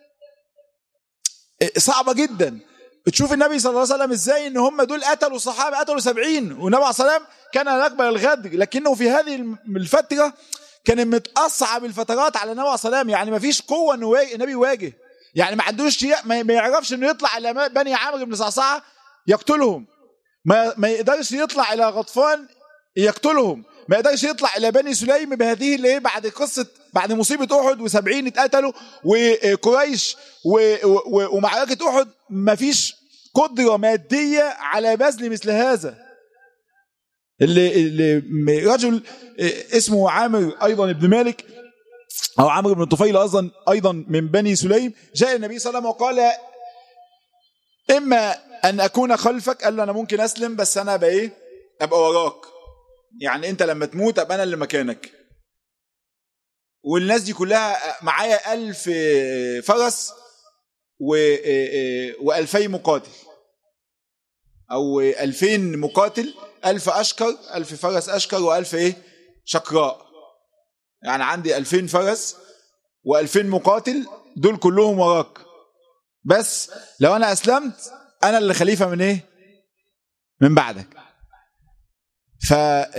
صعبة جدا تشوف النبي صلى الله عليه وسلم ازاي ان هم دول قتلوا صحابة قتلوا سبعين والنبي عليه السلام كان يقبل الغدر لكنه في هذه الفترة كان من اصعب الفترات على النبي عليه السلام يعني ما فيش قوة ان النبي يواجه يعني ما عندوش ما يعرفش انه يطلع على بني عامر بن صعصعة يقتلهم ما ما يقدرش يطلع الى غطفان يقتلهم ما يقدرش يطلع الى بني سليم بهذه اللي ايه بعد قصه بعد مصيبه احد و70 اتقتلوا وقريش ومعركه احد ما فيش قدره ماديه على بذل مثل هذا اللي, اللي رجل اسمه عامر ايضا ابن مالك او عمرو بن طفيل ايضا ايضا من بني سليم جاء النبي صلى الله عليه وسلم وقال اما ان اكون خلفك قال له انا ممكن اسلم بس انا ابقى ايه ابقى وراك يعني انت لما تموت ابقى انا اللي مكانك والناس دي كلها معايا ألف فرس و وألفي مقاتل أو ألفين مقاتل ألف أشكر ألف فرس أشكر وألف إيه شكراء يعني عندي ألفين فرس وألفين مقاتل دول كلهم وراك بس لو أنا أسلمت أنا اللي خليفة من إيه من بعدك ف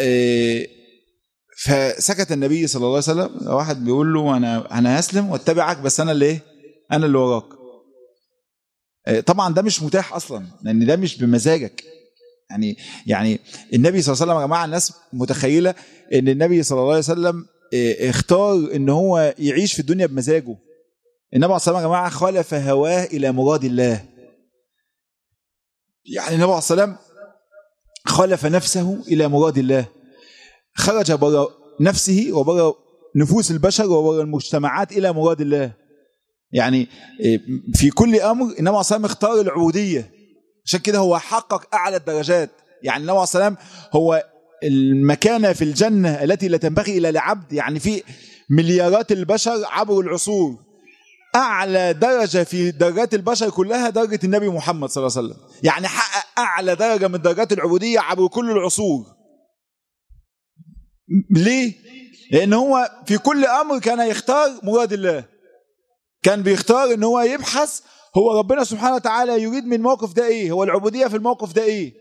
فسكت النبي صلى الله عليه وسلم واحد بيقول له انا انا هسلم واتبعك بس انا اللي ايه انا اللي وراك طبعا ده مش متاح اصلا لان ده مش بمزاجك يعني يعني النبي صلى الله عليه وسلم يا جماعه الناس متخيله ان النبي صلى الله عليه وسلم اختار ان هو يعيش في الدنيا بمزاجه النبي صلى الله عليه وسلم يا جماعه خالف هواه الى مراد الله يعني النبي عليه السلام خالف نفسه إلى مراد الله خرج بر نفسه وبر نفوس البشر وبر المجتمعات إلى مراد الله يعني في كل أمر النبي عليه السلام اختار العبودية عشان كده هو حقق أعلى الدرجات يعني النبي عليه السلام هو المكانة في الجنة التي لا تنبغي إلى لعبد يعني في مليارات البشر عبر العصور أعلى درجة في درجات البشر كلها درجة النبي محمد صلى الله عليه وسلم يعني حقق أعلى درجة من درجات العبودية عبر كل العصور ليه؟ لأن هو في كل أمر كان يختار مراد الله كان بيختار ان هو يبحث هو ربنا سبحانه وتعالى يريد من الموقف ده ايه هو العبودية في الموقف ده ايه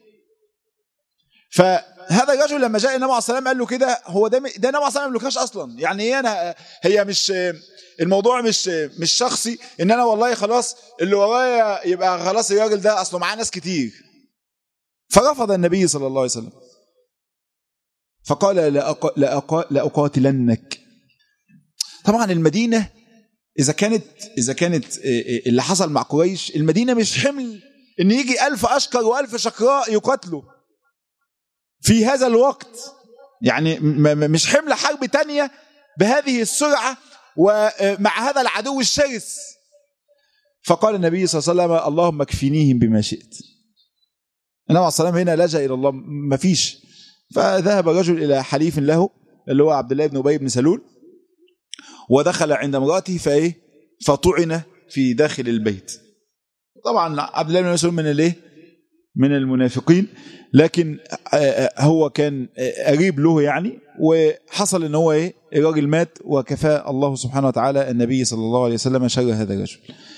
فهذا الرجل لما جاء النبي عليه الصلاه والسلام قال له كده هو ده ده النبي عليه الصلاه والسلام ما اصلا يعني ايه انا هي مش الموضوع مش مش شخصي ان انا والله خلاص اللي ورايا يبقى خلاص الراجل ده اصله معاه ناس كتير فرفض النبي صلى الله عليه وسلم فقال لأقاتلنك طبعا المدينة إذا كانت إذا كانت اللي حصل مع قريش المدينة مش حمل إن يجي ألف أشكر وألف شقراء يقاتلوا في هذا الوقت يعني مش حمل حرب تانية بهذه السرعة ومع هذا العدو الشرس فقال النبي صلى الله عليه وسلم اللهم اكفنيهم بما شئت النبي عليه الصلاه هنا لجا الى الله ما فيش فذهب الرجل الى حليف له اللي هو عبد الله بن ابي بن سلول ودخل عند امراته فايه فطعن في داخل البيت طبعا عبد الله بن سلول من الايه من المنافقين لكن هو كان قريب له يعني وحصل ان هو ايه الراجل مات وكفى الله سبحانه وتعالى النبي صلى الله عليه وسلم شر هذا الرجل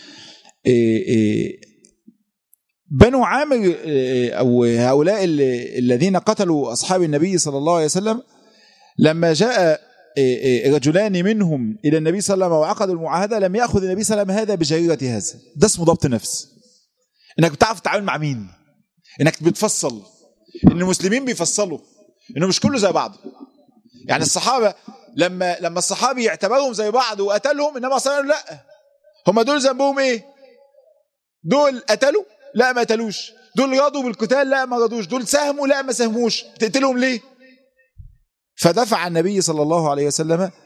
بنو عامر او هؤلاء الذين قتلوا اصحاب النبي صلى الله عليه وسلم لما جاء رجلان منهم الى النبي صلى الله عليه وسلم وعقدوا المعاهده لم ياخذ النبي صلى الله عليه وسلم هذا بجريره هذا ده اسمه ضبط نفس انك بتعرف تتعامل مع مين انك بتفصل ان المسلمين بيفصلوا انه مش كله زي بعضه يعني الصحابه لما لما الصحابي يعتبرهم زي بعض وقتلهم انما صلى الله لا هم دول ذنبهم ايه دول قتلوا لا ما قتلوش دول رضوا بالقتال لا ما رضوش دول ساهموا لا ما ساهموش تقتلهم ليه فدفع النبي صلى الله عليه وسلم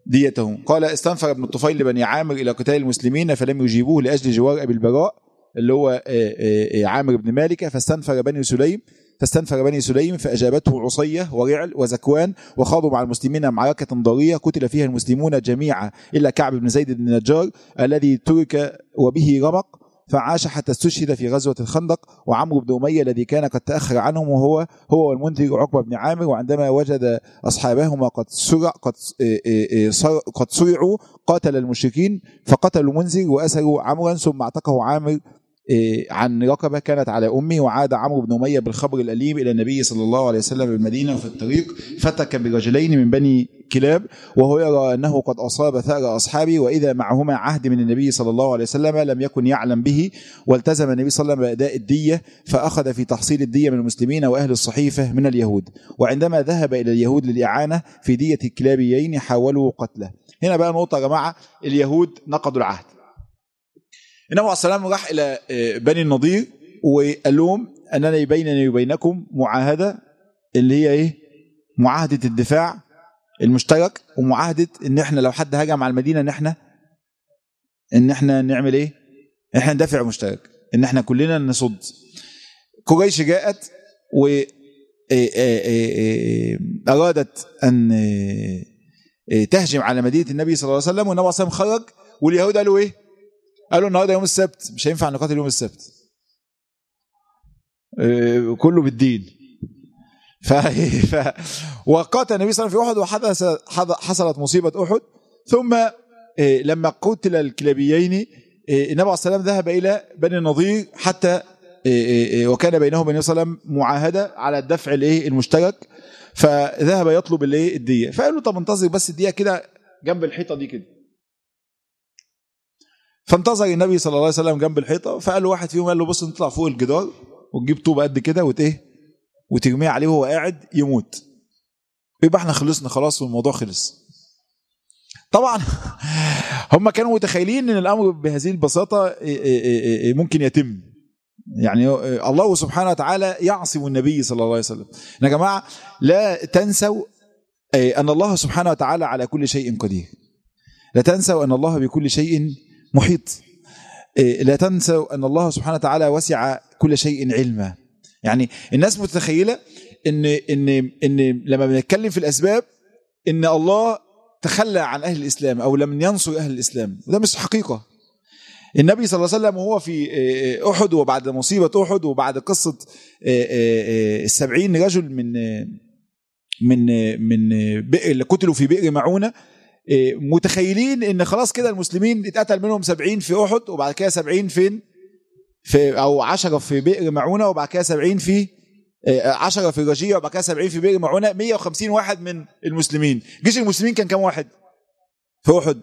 ديتهم قال استنفر ابن الطفيل لبني عامر إلى قتال المسلمين فلم يجيبوه لأجل جوار أبي البراء اللي هو عامر بن مالك فاستنفر بني سليم فاستنفر بني سليم فأجابته عصية ورعل وزكوان وخاضوا مع المسلمين معركة ضارية قتل فيها المسلمون جميعا إلا كعب بن زيد بن النجار الذي ترك وبه رمق فعاش حتى استشهد في غزوة الخندق وعمرو بن أمية الذي كان قد تأخر عنهم وهو هو والمنذر عقبة بن عامر وعندما وجد أصحابهما قد سرع قد قد سرعوا قاتل المشركين فقتلوا المنذر وأسروا عمرا ثم اعتقه عامر عن رقبة كانت على أمي وعاد عمرو بن أمية بالخبر الأليم إلى النبي صلى الله عليه وسلم بالمدينة وفي الطريق فتك برجلين من بني كلاب وهو يرى أنه قد أصاب ثأر أصحابه وإذا معهما عهد من النبي صلى الله عليه وسلم لم يكن يعلم به والتزم النبي صلى الله عليه وسلم بأداء الدية فأخذ في تحصيل الدية من المسلمين وأهل الصحيفة من اليهود وعندما ذهب إلى اليهود للإعانة في دية الكلابيين حاولوا قتله هنا بقى نقطة يا جماعة اليهود نقضوا العهد النبي عليه السلام راح الى بني النضير وقال لهم انني بينني وبينكم معاهده اللي هي ايه؟ معاهده الدفاع المشترك ومعاهده ان احنا لو حد هجم على المدينه ان احنا ان احنا نعمل ايه؟ احنا ندافع مشترك ان احنا كلنا نصد قريش جاءت و ارادت ان تهجم على مدينه النبي صلى الله عليه وسلم والنبي صلى الله عليه وسلم خرج واليهود قالوا ايه؟ قالوا النهارده يوم السبت مش هينفع نقاتل يوم السبت كله بالدين ف... ف... وقاتل النبي صلى الله عليه وسلم في احد وحدث حصلت مصيبه احد ثم لما قتل الكلابيين النبي عليه السلام ذهب الى بني النضير حتى وكان بينه وبين صلى الله عليه وسلم معاهده على الدفع الايه المشترك فذهب يطلب الايه الديه فقال له طب انتظر بس الديه كده جنب الحيطه دي كده فانتظر النبي صلى الله عليه وسلم جنب الحيطه فقال له واحد فيهم قال له بص نطلع فوق الجدار وتجيب طوبه قد كده وت ايه وترميها عليه وهو قاعد يموت يبقى احنا خلصنا خلاص والموضوع خلص طبعا هم كانوا متخيلين ان الامر بهذه البساطه ممكن يتم يعني الله سبحانه وتعالى يعصم النبي صلى الله عليه وسلم يا جماعه لا تنسوا ان الله سبحانه وتعالى على كل شيء قدير لا تنسوا ان الله بكل شيء محيط لا تنسوا أن الله سبحانه وتعالى وسع كل شيء علما يعني الناس متخيلة إن, إن, إن لما بنتكلم في الأسباب إن الله تخلى عن أهل الإسلام أو لم ينصر أهل الإسلام وده مش حقيقة النبي صلى الله عليه وسلم وهو في أحد وبعد مصيبة أحد وبعد قصة السبعين رجل من من من بئر اللي قتلوا في بئر معونه متخيلين ان خلاص كده المسلمين اتقتل منهم 70 في احد وبعد كده 70 فين في او 10 في بئر معونه وبعد كده 70 في 10 في رجيه وبعد كده 70 في بئر معونه 150 واحد من المسلمين جيش المسلمين كان كام واحد في احد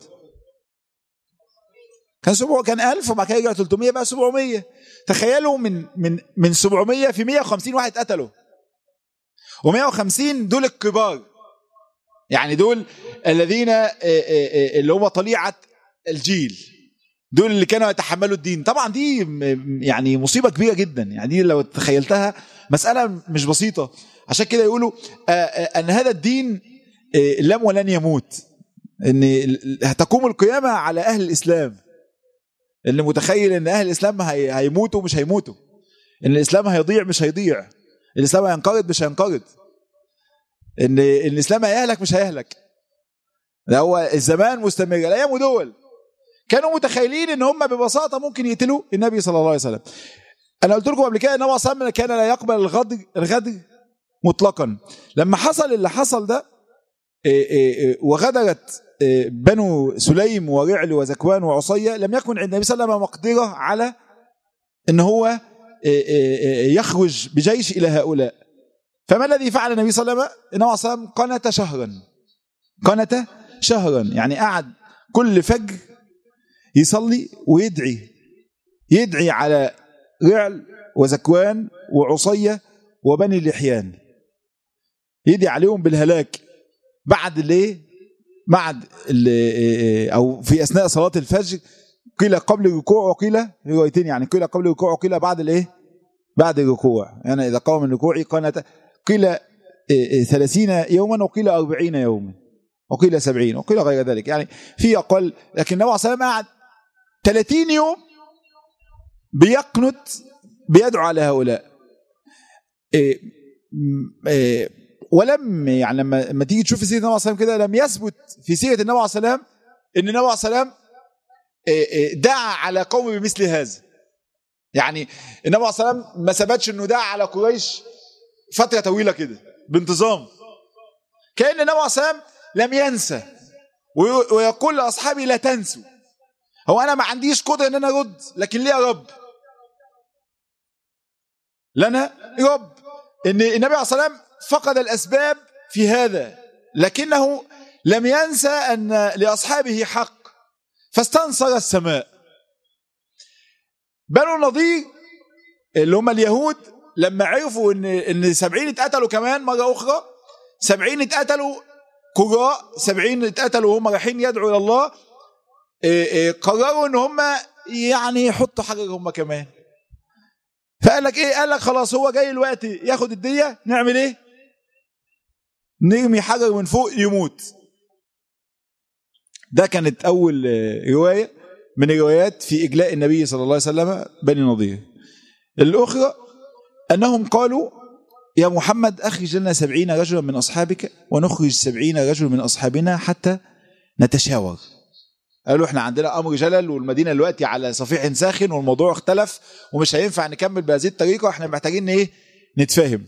كان 700 كان 1000 وبعد كده رجع 300 بقى 700 تخيلوا من من من 700 في 150 واحد قتلوا و150 دول الكبار يعني دول الذين اللي هم طليعه الجيل دول اللي كانوا يتحملوا الدين طبعا دي يعني مصيبه كبيره جدا يعني دي لو تخيلتها مساله مش بسيطه عشان كده يقولوا ان هذا الدين لم ولن يموت ان هتقوم القيامه على اهل الاسلام اللي متخيل ان اهل الاسلام هيموتوا مش هيموتوا ان الاسلام هيضيع مش هيضيع الاسلام هينقرض مش هينقرض ان الاسلام هيهلك مش هيهلك ده هو الزمان مستمر الايام دول كانوا متخيلين ان هم ببساطه ممكن يقتلوا النبي صلى الله عليه وسلم انا قلت لكم قبل كده ان هو صلى كان لا يقبل الغدر الغدر مطلقا لما حصل اللي حصل ده وغدرت بنو سليم ورعل وزكوان وعصية لم يكن عند النبي صلى الله عليه وسلم مقدرة على ان هو يخرج بجيش الى هؤلاء فما الذي فعل النبي صلى الله عليه وسلم انه صلى الله عليه وسلم قنت شهرا قنت شهرا يعني قعد كل فجر يصلي ويدعي يدعي على رعل وزكوان وعصية وبني اللحيان يدعي عليهم بالهلاك بعد الايه بعد او في اثناء صلاه الفجر قيل قبل الركوع وقيل روايتين يعني قيل قبل الركوع وقيل بعد الايه بعد الركوع يعني اذا قام من الركوع قال قيل ثلاثين يوما وقيل أربعين يوما وقيل سبعين وقيل غير ذلك يعني في أقل لكن النبي صلى الله عليه وسلم قعد 30 يوم بيقنت بيدعو على هؤلاء إيه إيه ولم يعني لما لما تيجي تشوف سيره النبي صلى الله عليه وسلم كده لم يثبت في سيره النبي صلى الله عليه وسلم ان النبي صلى الله عليه وسلم دعا على قوم بمثل هذا يعني النبي صلى الله عليه وسلم ما ثبتش انه دعا على قريش فتره طويله كده بانتظام كان النبي صلى الله عليه وسلم لم ينسى ويقول لاصحابه لا تنسوا هو انا ما عنديش قدره ان انا ارد لكن ليه يا رب لنا رب ان النبي عليه الصلاه والسلام فقد الاسباب في هذا لكنه لم ينسى ان لاصحابه حق فاستنصر السماء بنو النضير اللي هم اليهود لما عرفوا ان ان 70 اتقتلوا كمان مره اخرى 70 اتقتلوا قراء 70 اتقتلوا وهم رايحين يدعوا الى الله إيه إيه قرروا ان هم يعني يحطوا حجر هم كمان فقال لك ايه قال لك خلاص هو جاي الوقت ياخد الديه نعمل ايه نرمي حجر من فوق يموت ده كانت اول روايه من الروايات في اجلاء النبي صلى الله عليه وسلم بني نضير الاخرى انهم قالوا يا محمد اخرج لنا سبعين رجلا من اصحابك ونخرج سبعين رجلا من اصحابنا حتى نتشاور قالوا احنا عندنا امر جلل والمدينه دلوقتي على صفيح ساخن والموضوع اختلف ومش هينفع نكمل بهذه الطريقه احنا محتاجين ايه نتفاهم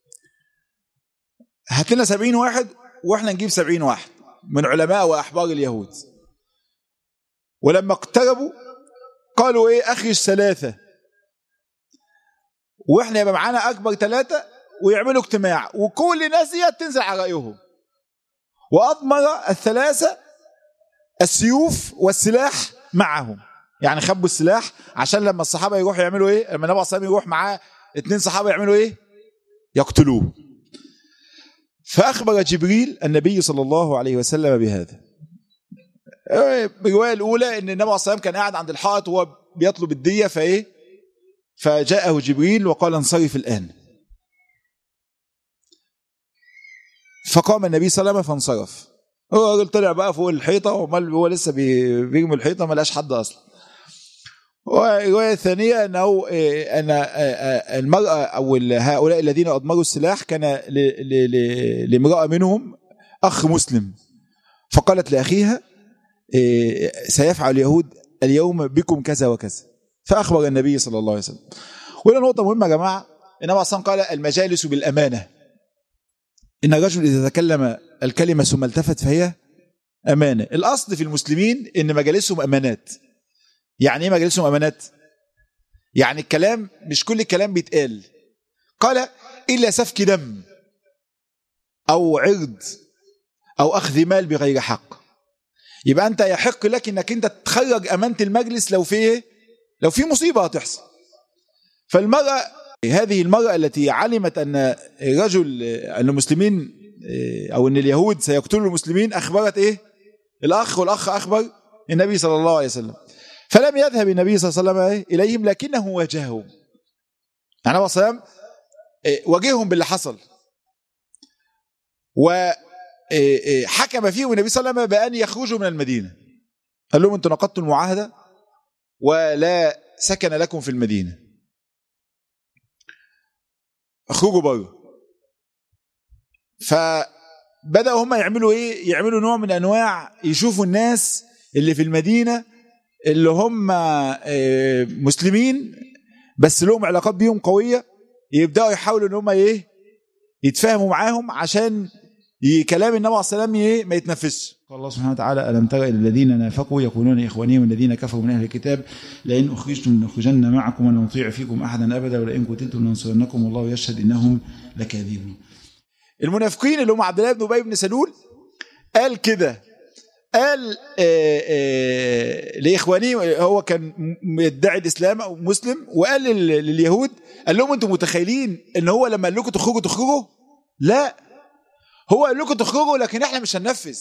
هات لنا 70 واحد واحنا نجيب 70 واحد من علماء واحبار اليهود ولما اقتربوا قالوا ايه اخرج ثلاثه واحنا يبقى معانا اكبر ثلاثه ويعملوا اجتماع وكل الناس دي تنزل على رايهم واضمر الثلاثه السيوف والسلاح معهم يعني خبوا السلاح عشان لما الصحابه يروحوا يعملوا ايه لما النبي صلى يروح معاه اثنين صحابه يعملوا ايه يقتلوه فاخبر جبريل النبي صلى الله عليه وسلم بهذا الروايه الاولى ان النبي صلى الله عليه وسلم كان قاعد عند الحائط وهو بيطلب الديه فايه فجاءه جبريل وقال انصرف الان فقام النبي صلى الله عليه وسلم فانصرف هو الراجل طلع بقى فوق الحيطه ومال هو لسه بيرمي الحيطه ما لقاش حد اصلا والروايه الثانيه انه ان المراه او هؤلاء الذين اضمروا السلاح كان لامراه منهم اخ مسلم فقالت لاخيها سيفعل اليهود اليوم بكم كذا وكذا فاخبر النبي صلى الله عليه وسلم وهنا نقطه مهمه يا جماعه النبي اصلا قال المجالس بالامانه ان الرجل اذا تكلم الكلمه ثم التفت فهي امانه الاصل في المسلمين ان مجالسهم امانات يعني ايه مجالسهم امانات يعني الكلام مش كل الكلام بيتقال قال الا سفك دم او عرض او اخذ مال بغير حق يبقى انت يحق لك انك انت تخرج امانه المجلس لو في لو في مصيبه هتحصل فالمراه هذه المراه التي علمت ان رجل ان المسلمين او ان اليهود سيقتلوا المسلمين اخبرت ايه الاخ والاخ اخبر النبي صلى الله عليه وسلم فلم يذهب النبي صلى الله عليه وسلم اليهم لكنه واجههم يعني النبي صلى الله عليه وسلم واجههم باللي حصل وحكم فيهم النبي صلى الله عليه وسلم بان يخرجوا من المدينه قال لهم انتم نقضتوا المعاهده ولا سكن لكم في المدينه اخرجوا بره فبداوا هم يعملوا ايه يعملوا نوع من انواع يشوفوا الناس اللي في المدينه اللي هم مسلمين بس لهم علاقات بيهم قويه يبداوا يحاولوا ان هم ايه يتفاهموا معاهم عشان كلام النبي عليه السلام ايه ما يتنفذش الله سبحانه وتعالى الم تر الى الذين نافقوا يقولون اخوانهم الذين كفروا من اهل الكتاب لئن اخرجتم لنخرجن معكم ولا نطيع فيكم احدا ابدا ولئن قتلتم لننصرنكم والله يشهد انهم لكاذبون المنافقين اللي هم عبد الله بن ابي بن سلول قال كده قال آآ آآ لاخوانه هو كان يدعي الاسلام او مسلم وقال لليهود قال لهم انتم متخيلين ان هو لما قال لكم تخرجوا تخرجوا لا هو قال لكم تخرجوا لكن احنا مش هننفذ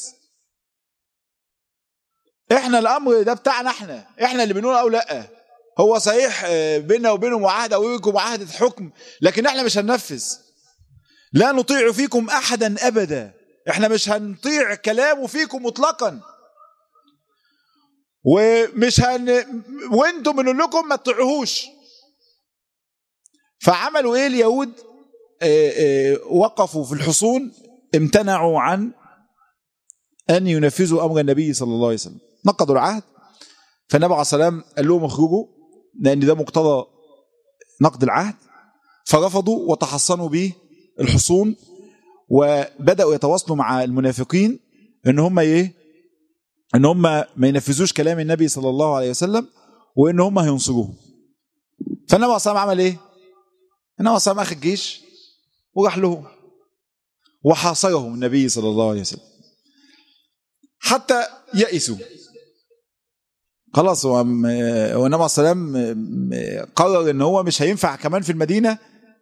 احنا الامر ده بتاعنا احنا احنا اللي بنقول او لا هو صحيح بيننا وبينه معاهده وبينكم معاهده حكم لكن احنا مش هننفذ لا نطيع فيكم احدا ابدا احنا مش هنطيع كلامه فيكم مطلقا ومش هن وانتم بنقول لكم ما تطيعوهوش فعملوا ايه اليهود اه اه وقفوا في الحصون امتنعوا عن ان ينفذوا امر النبي صلى الله عليه وسلم نقضوا العهد فالنبي عليه الصلاه والسلام قال لهم اخرجوا لان ده مقتضى نقض العهد فرفضوا وتحصنوا به الحصون وبداوا يتواصلوا مع المنافقين ان هم ايه ان هم ما ينفذوش كلام النبي صلى الله عليه وسلم وان هم هينصروه فالنبي عليه الصلاه عمل ايه النبي عليه الصلاه اخذ الجيش وراح لهم وحاصرهم النبي صلى الله عليه وسلم حتى يئسوا خلاص هو النبي عليه السلام قرر ان هو مش هينفع كمان في المدينه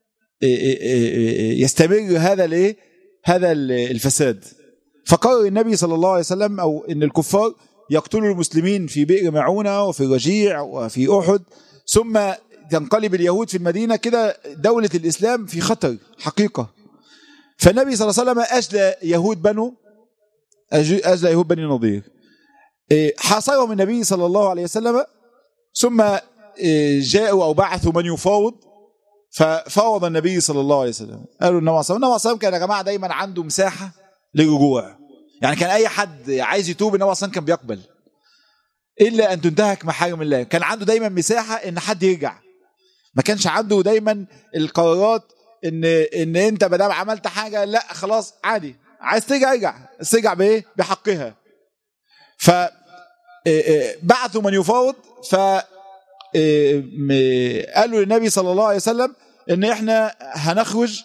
يستمر هذا الايه هذا الفساد فقرر النبي صلى الله عليه وسلم او ان الكفار يقتلوا المسلمين في بئر معونه وفي الرجيع وفي احد ثم تنقلب اليهود في المدينه كده دوله الاسلام في خطر حقيقه فالنبي صلى الله عليه وسلم اجلى يهود بنو اجلى يهود بني نضير حاصرهم النبي صلى الله عليه وسلم ثم جاءوا او بعثوا من يفاوض ففاوض النبي صلى الله عليه وسلم قالوا النبي صلى الله عليه وسلم كان يا جماعه دايما عنده مساحه للرجوع يعني كان اي حد عايز يتوب النبي صلى كان بيقبل الا ان تنتهك محارم الله كان عنده دايما مساحه ان حد يرجع ما كانش عنده دايما القرارات ان ان انت ما دام عملت حاجه لا خلاص عادي عايز ترجع ارجع ترجع بايه بحقها ف بعثوا من يفاوض ف قالوا للنبي صلى الله عليه وسلم ان احنا هنخرج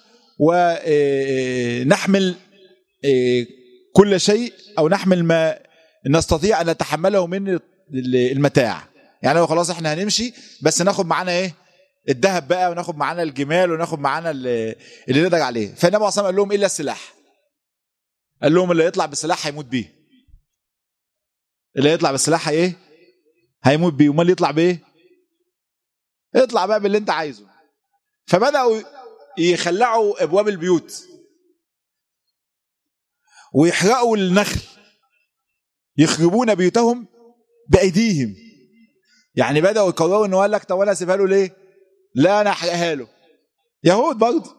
ونحمل كل شيء او نحمل ما نستطيع ان نتحمله من المتاع يعني لو خلاص احنا هنمشي بس ناخد معانا ايه الذهب بقى وناخد معانا الجمال وناخد معانا اللي نقدر عليه فالنبي عليه الصلاه قال لهم الا السلاح قال لهم اللي يطلع بالسلاح هيموت بيه اللي يطلع بالسلاح ايه هيموت بيه امال يطلع بايه اطلع بقى باللي انت عايزه فبداوا يخلعوا ابواب البيوت ويحرقوا النخل يخربون بيوتهم بايديهم يعني بداوا يقرروا انه قال لك طب انا اسيبها له ليه؟ لا انا احرقها له يهود برضه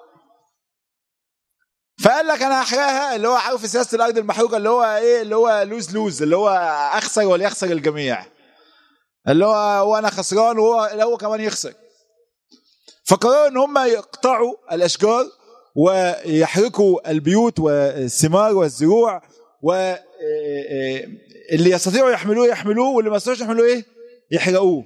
فقال لك انا هحرقها اللي هو عارف سياسه الارض المحروقه اللي هو ايه اللي هو لوز لوز اللي هو اخسر ولا يخسر الجميع اللي هو وانا خسران وهو هو كمان يخسر فقرروا ان هم يقطعوا الاشجار ويحرقوا البيوت والثمار والزروع و اللي يستطيعوا يحملوه يحملوه واللي ما يستطيعوش يحملوه ايه يحرقوه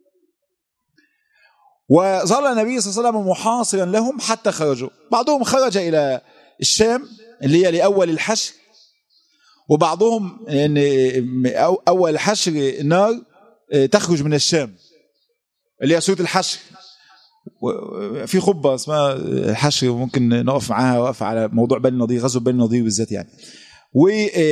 وظل النبي صلى الله عليه وسلم محاصرا لهم حتى خرجوا بعضهم خرج الى الشام اللي هي لاول الحشر وبعضهم ان اول الحشر النار تخرج من الشام اللي هي سوره الحشر في خطبه اسمها الحشر ممكن نقف معاها وقف على موضوع بني النضير غزوه بني النضير بالذات يعني و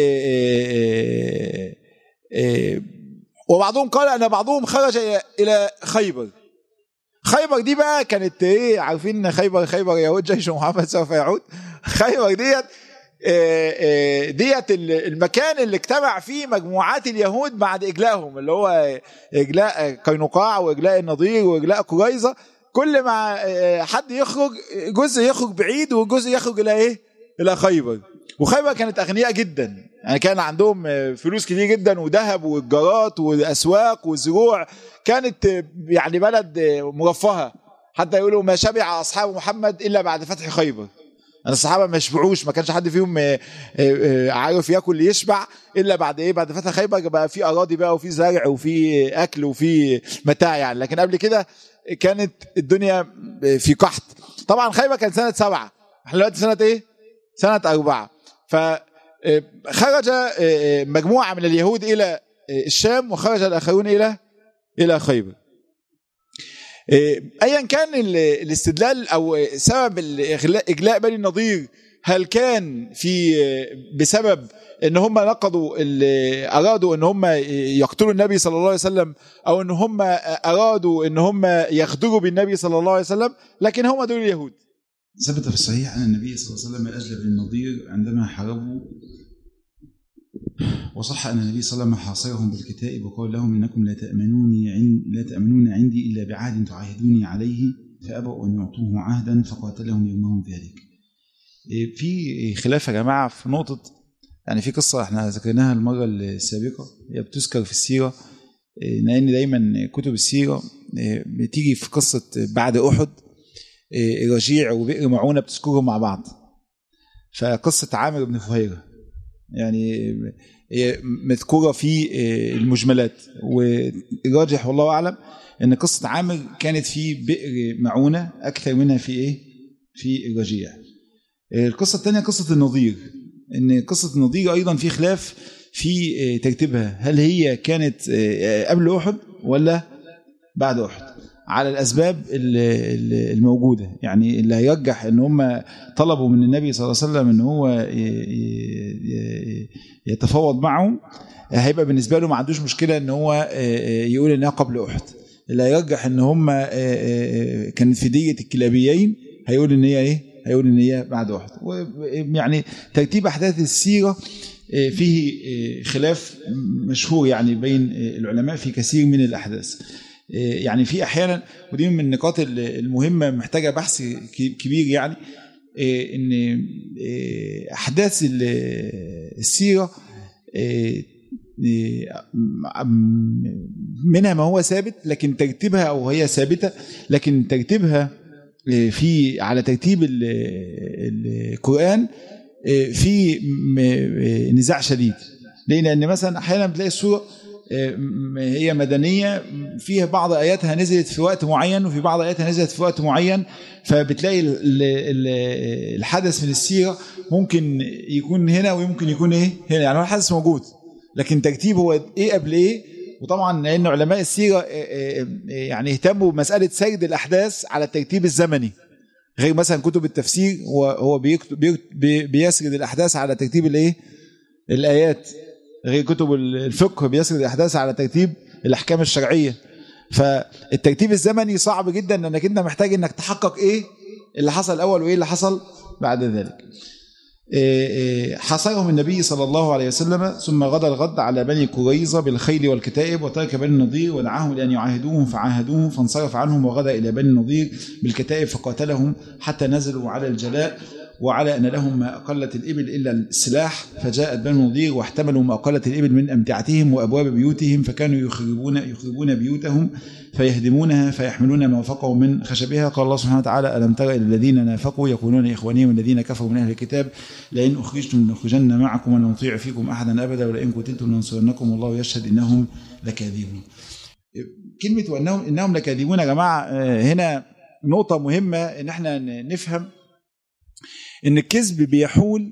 وبعضهم قال ان بعضهم خرج الى خيبر خيبر دي بقى كانت ايه عارفين خيبر خيبر يعود جيش محمد سوف يعود خيبر ديت ديت المكان اللي اجتمع فيه مجموعات اليهود بعد اجلائهم اللي هو اجلاء قينقاع واجلاء النضير واجلاء قريظه كل ما حد يخرج جزء يخرج بعيد وجزء يخرج الى ايه؟ الى خيبر وخيبر كانت اغنياء جدا يعني كان عندهم فلوس كتير جدا وذهب والجارات والاسواق والزروع كانت يعني بلد مرفهه حتى يقولوا ما شبع اصحاب محمد الا بعد فتح خيبر الصحابه ما يشبعوش ما كانش حد فيهم عارف ياكل يشبع الا بعد ايه بعد فتح خيبر بقى في اراضي بقى وفي زرع وفي اكل وفي متاع يعني لكن قبل كده كانت الدنيا في قحط طبعا خيبر كان سنه سبعه احنا دلوقتي سنه ايه؟ سنه اربعه فخرج مجموعه من اليهود الى الشام وخرج الاخرون الى الى خيبر ايا كان الاستدلال او سبب اجلاء بني النضير هل كان في بسبب ان هم نقضوا ارادوا ان هم يقتلوا النبي صلى الله عليه وسلم او ان هم ارادوا ان هم يخدروا بالنبي صلى الله عليه وسلم لكن هم دول اليهود ثبت في الصحيح أن النبي صلى الله عليه وسلم أجلب للنضير عندما حاربوا وصح أن النبي صلى الله عليه وسلم حاصرهم بالكتائب وقال لهم إنكم لا تأمنوني عند لا تأمنون عندي إلا بعهد تعاهدوني عليه فأبوا أن يعطوه عهدا فقاتلهم يومهم ذلك في خلاف يا جماعة في نقطة يعني في قصة احنا ذكرناها المرة السابقة هي بتذكر في السيرة لأن دايما كتب السيرة بتيجي في قصة بعد أحد رجيع وبئر معونة بتذكرهم مع بعض فقصة عامر بن فهيرة يعني هي مذكورة في المجملات والراجح والله أعلم أن قصة عامر كانت في بئر معونة أكثر منها في إيه؟ في الرجيع القصة الثانية قصة النظير ان قصه النضيج ايضا في خلاف في ترتيبها هل هي كانت قبل احد ولا بعد احد على الاسباب الموجوده يعني اللي هيرجح ان هم طلبوا من النبي صلى الله عليه وسلم ان هو يتفاوض معهم هيبقى بالنسبه له ما عندوش مشكله ان هو يقول انها قبل احد اللي هيرجح ان هم كان في دية الكلابيين هيقول ان هي ايه هيقول ان هي بعد احد يعني ترتيب احداث السيره فيه خلاف مشهور يعني بين العلماء في كثير من الاحداث يعني في احيانا ودي من النقاط المهمه محتاجه بحث كبير يعني ان احداث السيره منها ما هو ثابت لكن ترتيبها او هي ثابته لكن ترتيبها في على ترتيب القرآن في نزاع شديد لأن أن مثلا أحيانا بتلاقي السورة هي مدنية فيها بعض آياتها نزلت في وقت معين وفي بعض آياتها نزلت في وقت معين فبتلاقي الحدث من السيرة ممكن يكون هنا ويمكن يكون ايه هنا يعني هو الحدث موجود لكن ترتيب هو ايه قبل ايه وطبعا لان علماء السيره يعني اهتموا بمساله سرد الاحداث على الترتيب الزمني غير مثلا كتب التفسير هو هو بيسرد الاحداث على ترتيب الايه الايات غير كتب الفقه بيسرد الاحداث على ترتيب الاحكام الشرعيه فالترتيب الزمني صعب جدا لانك انت محتاج انك تحقق ايه اللي حصل الاول وايه اللي حصل بعد ذلك حاصرهم النبي صلى الله عليه وسلم ثم غدا الغد على بني قريظة بالخيل والكتائب وترك بني النضير ودعاهم لأن يعاهدوهم فعاهدوهم فانصرف عنهم وغدا إلى بني النضير بالكتائب فقاتلهم حتى نزلوا على الجلاء وعلى أن لهم ما أقلت الإبل إلا السلاح فجاءت بنو النضير واحتملوا ما أقلت الإبل من أمتعتهم وأبواب بيوتهم فكانوا يخربون يخربون بيوتهم فيهدمونها فيحملون ما وفقوا من خشبها قال الله سبحانه وتعالى ألم تر إلى الذين نافقوا يقولون لإخوانهم الذين كفروا من أهل الكتاب لئن أخرجتم لنخرجن معكم ولن نطيع فيكم أحدا أبدا ولئن قتلتم لننصرنكم والله يشهد إنهم لكاذبون كلمة وأنهم إنهم لكاذبون يا جماعة هنا نقطة مهمة إن احنا نفهم ان الكذب بيحول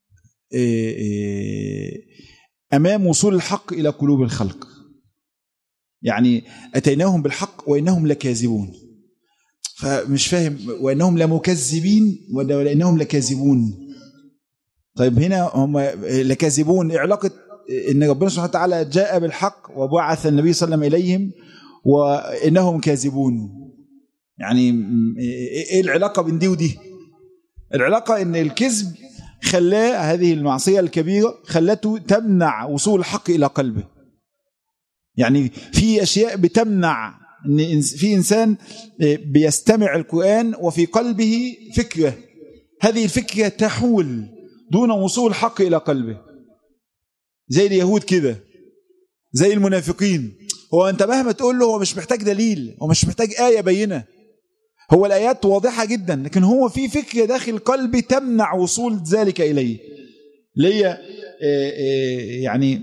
امام وصول الحق الى قلوب الخلق يعني اتيناهم بالحق وانهم لكاذبون فمش فاهم وانهم لمكذبين ولا انهم لكاذبون طيب هنا هم لكاذبون ايه علاقه ان ربنا سبحانه وتعالى جاء بالحق وبعث النبي صلى الله عليه وسلم اليهم وانهم كاذبون يعني ايه العلاقه بين دي ودي العلاقة ان الكذب خلاه هذه المعصية الكبيرة خلته تمنع وصول الحق إلى قلبه يعني في أشياء بتمنع ان في إنسان بيستمع القرآن وفي قلبه فكرة هذه الفكرة تحول دون وصول الحق إلى قلبه زي اليهود كده زي المنافقين هو أنت مهما تقول له هو مش محتاج دليل هو مش محتاج آية بينة هو الآيات واضحة جدا لكن هو في فكرة داخل قلبي تمنع وصول ذلك إليه ليه يعني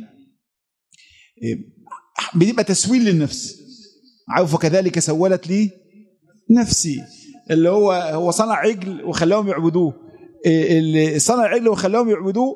بتبقى تسويل للنفس عارف وكذلك سولت لي نفسي اللي هو هو صنع عجل وخلاهم يعبدوه اللي صنع عجل وخلاهم يعبدوه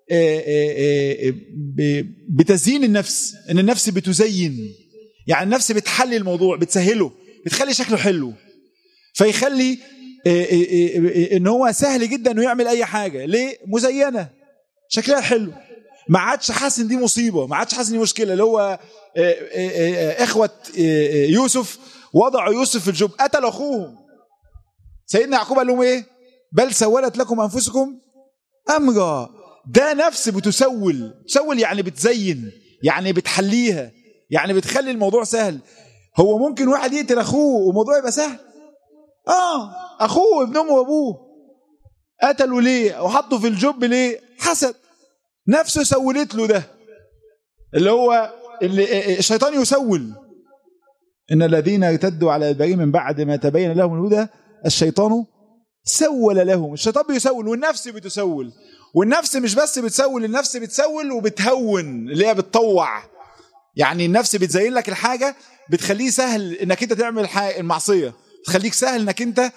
بتزيين النفس ان النفس بتزين يعني النفس بتحلي الموضوع بتسهله بتخلي شكله حلو فيخلي ان هو سهل جدا انه يعمل اي حاجه ليه مزينه شكلها حلو ما عادش حاسس ان دي مصيبه ما عادش حاسس ان دي مشكله اللي هو اخوه يوسف وضعوا يوسف في الجب قتلوا اخوهم سيدنا يعقوب قال لهم ايه بل سولت لكم أنفسكم أمرا ده نفس بتسول تسول يعني بتزين يعني بتحليها يعني بتخلي الموضوع سهل هو ممكن واحد يقتل أخوه والموضوع يبقى سهل آه أخوه ابن أمه وأبوه قتلوا ليه وحطوا في الجب ليه حسد نفسه سولت له ده اللي هو اللي الشيطان يسول إن الذين ارتدوا على البريء من بعد ما تبين لهم الهدى الشيطان سول لهم الشيطان بيسول والنفس بتسول والنفس مش بس بتسول النفس بتسول وبتهون اللي هي بتطوع يعني النفس بتزين لك الحاجة بتخليه سهل انك انت تعمل المعصية تخليك سهل انك انت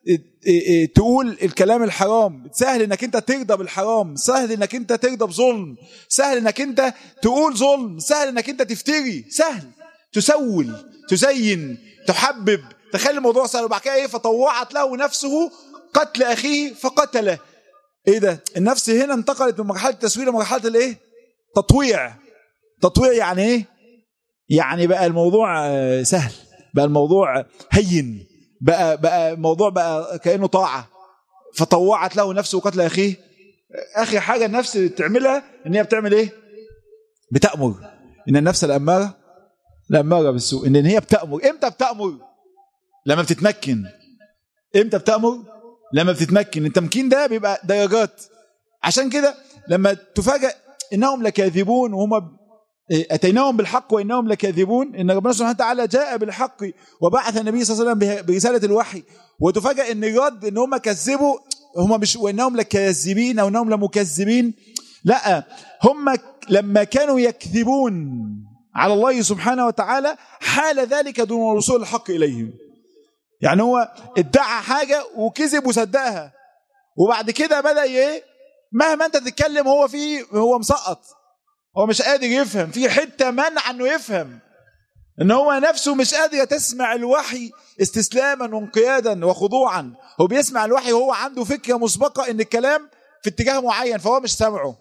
تقول الكلام الحرام سهل انك انت ترضى بالحرام سهل انك انت ترضى بظلم سهل انك انت تقول ظلم سهل انك انت تفتري سهل تسول تزين تحبب تخلي الموضوع سهل وبعد كده ايه فطوعت له نفسه قتل اخيه فقتله ايه ده النفس هنا انتقلت من مرحله التسوير لمرحله الايه تطويع تطويع يعني ايه يعني بقى الموضوع سهل بقى الموضوع هين بقى بقى الموضوع بقى كانه طاعه فطوعت له نفسه قتل اخيه اخي حاجه النفس تعملها ان هي بتعمل ايه بتامر ان النفس الاماره الاماره بالسوء ان هي بتامر امتى بتامر لما بتتمكن امتى بتامر لما بتتمكن التمكين ده بيبقى درجات عشان كده لما تفاجئ انهم لكاذبون وهم اتيناهم بالحق وانهم لكاذبون ان ربنا سبحانه وتعالى جاء بالحق وبعث النبي صلى الله عليه وسلم برساله الوحي وتفاجئ ان الرد ان هم كذبوا هم مش وانهم لكاذبين او انهم لمكذبين لا هم لما كانوا يكذبون على الله سبحانه وتعالى حال ذلك دون وصول الحق اليهم يعني هو ادعى حاجة وكذب وصدقها وبعد كده بدأ ايه مهما انت تتكلم هو فيه هو مسقط هو مش قادر يفهم في حتة منع انه يفهم ان هو نفسه مش قادر تسمع الوحي استسلاما وانقيادا وخضوعا هو بيسمع الوحي وهو عنده فكرة مسبقة ان الكلام في اتجاه معين فهو مش سامعه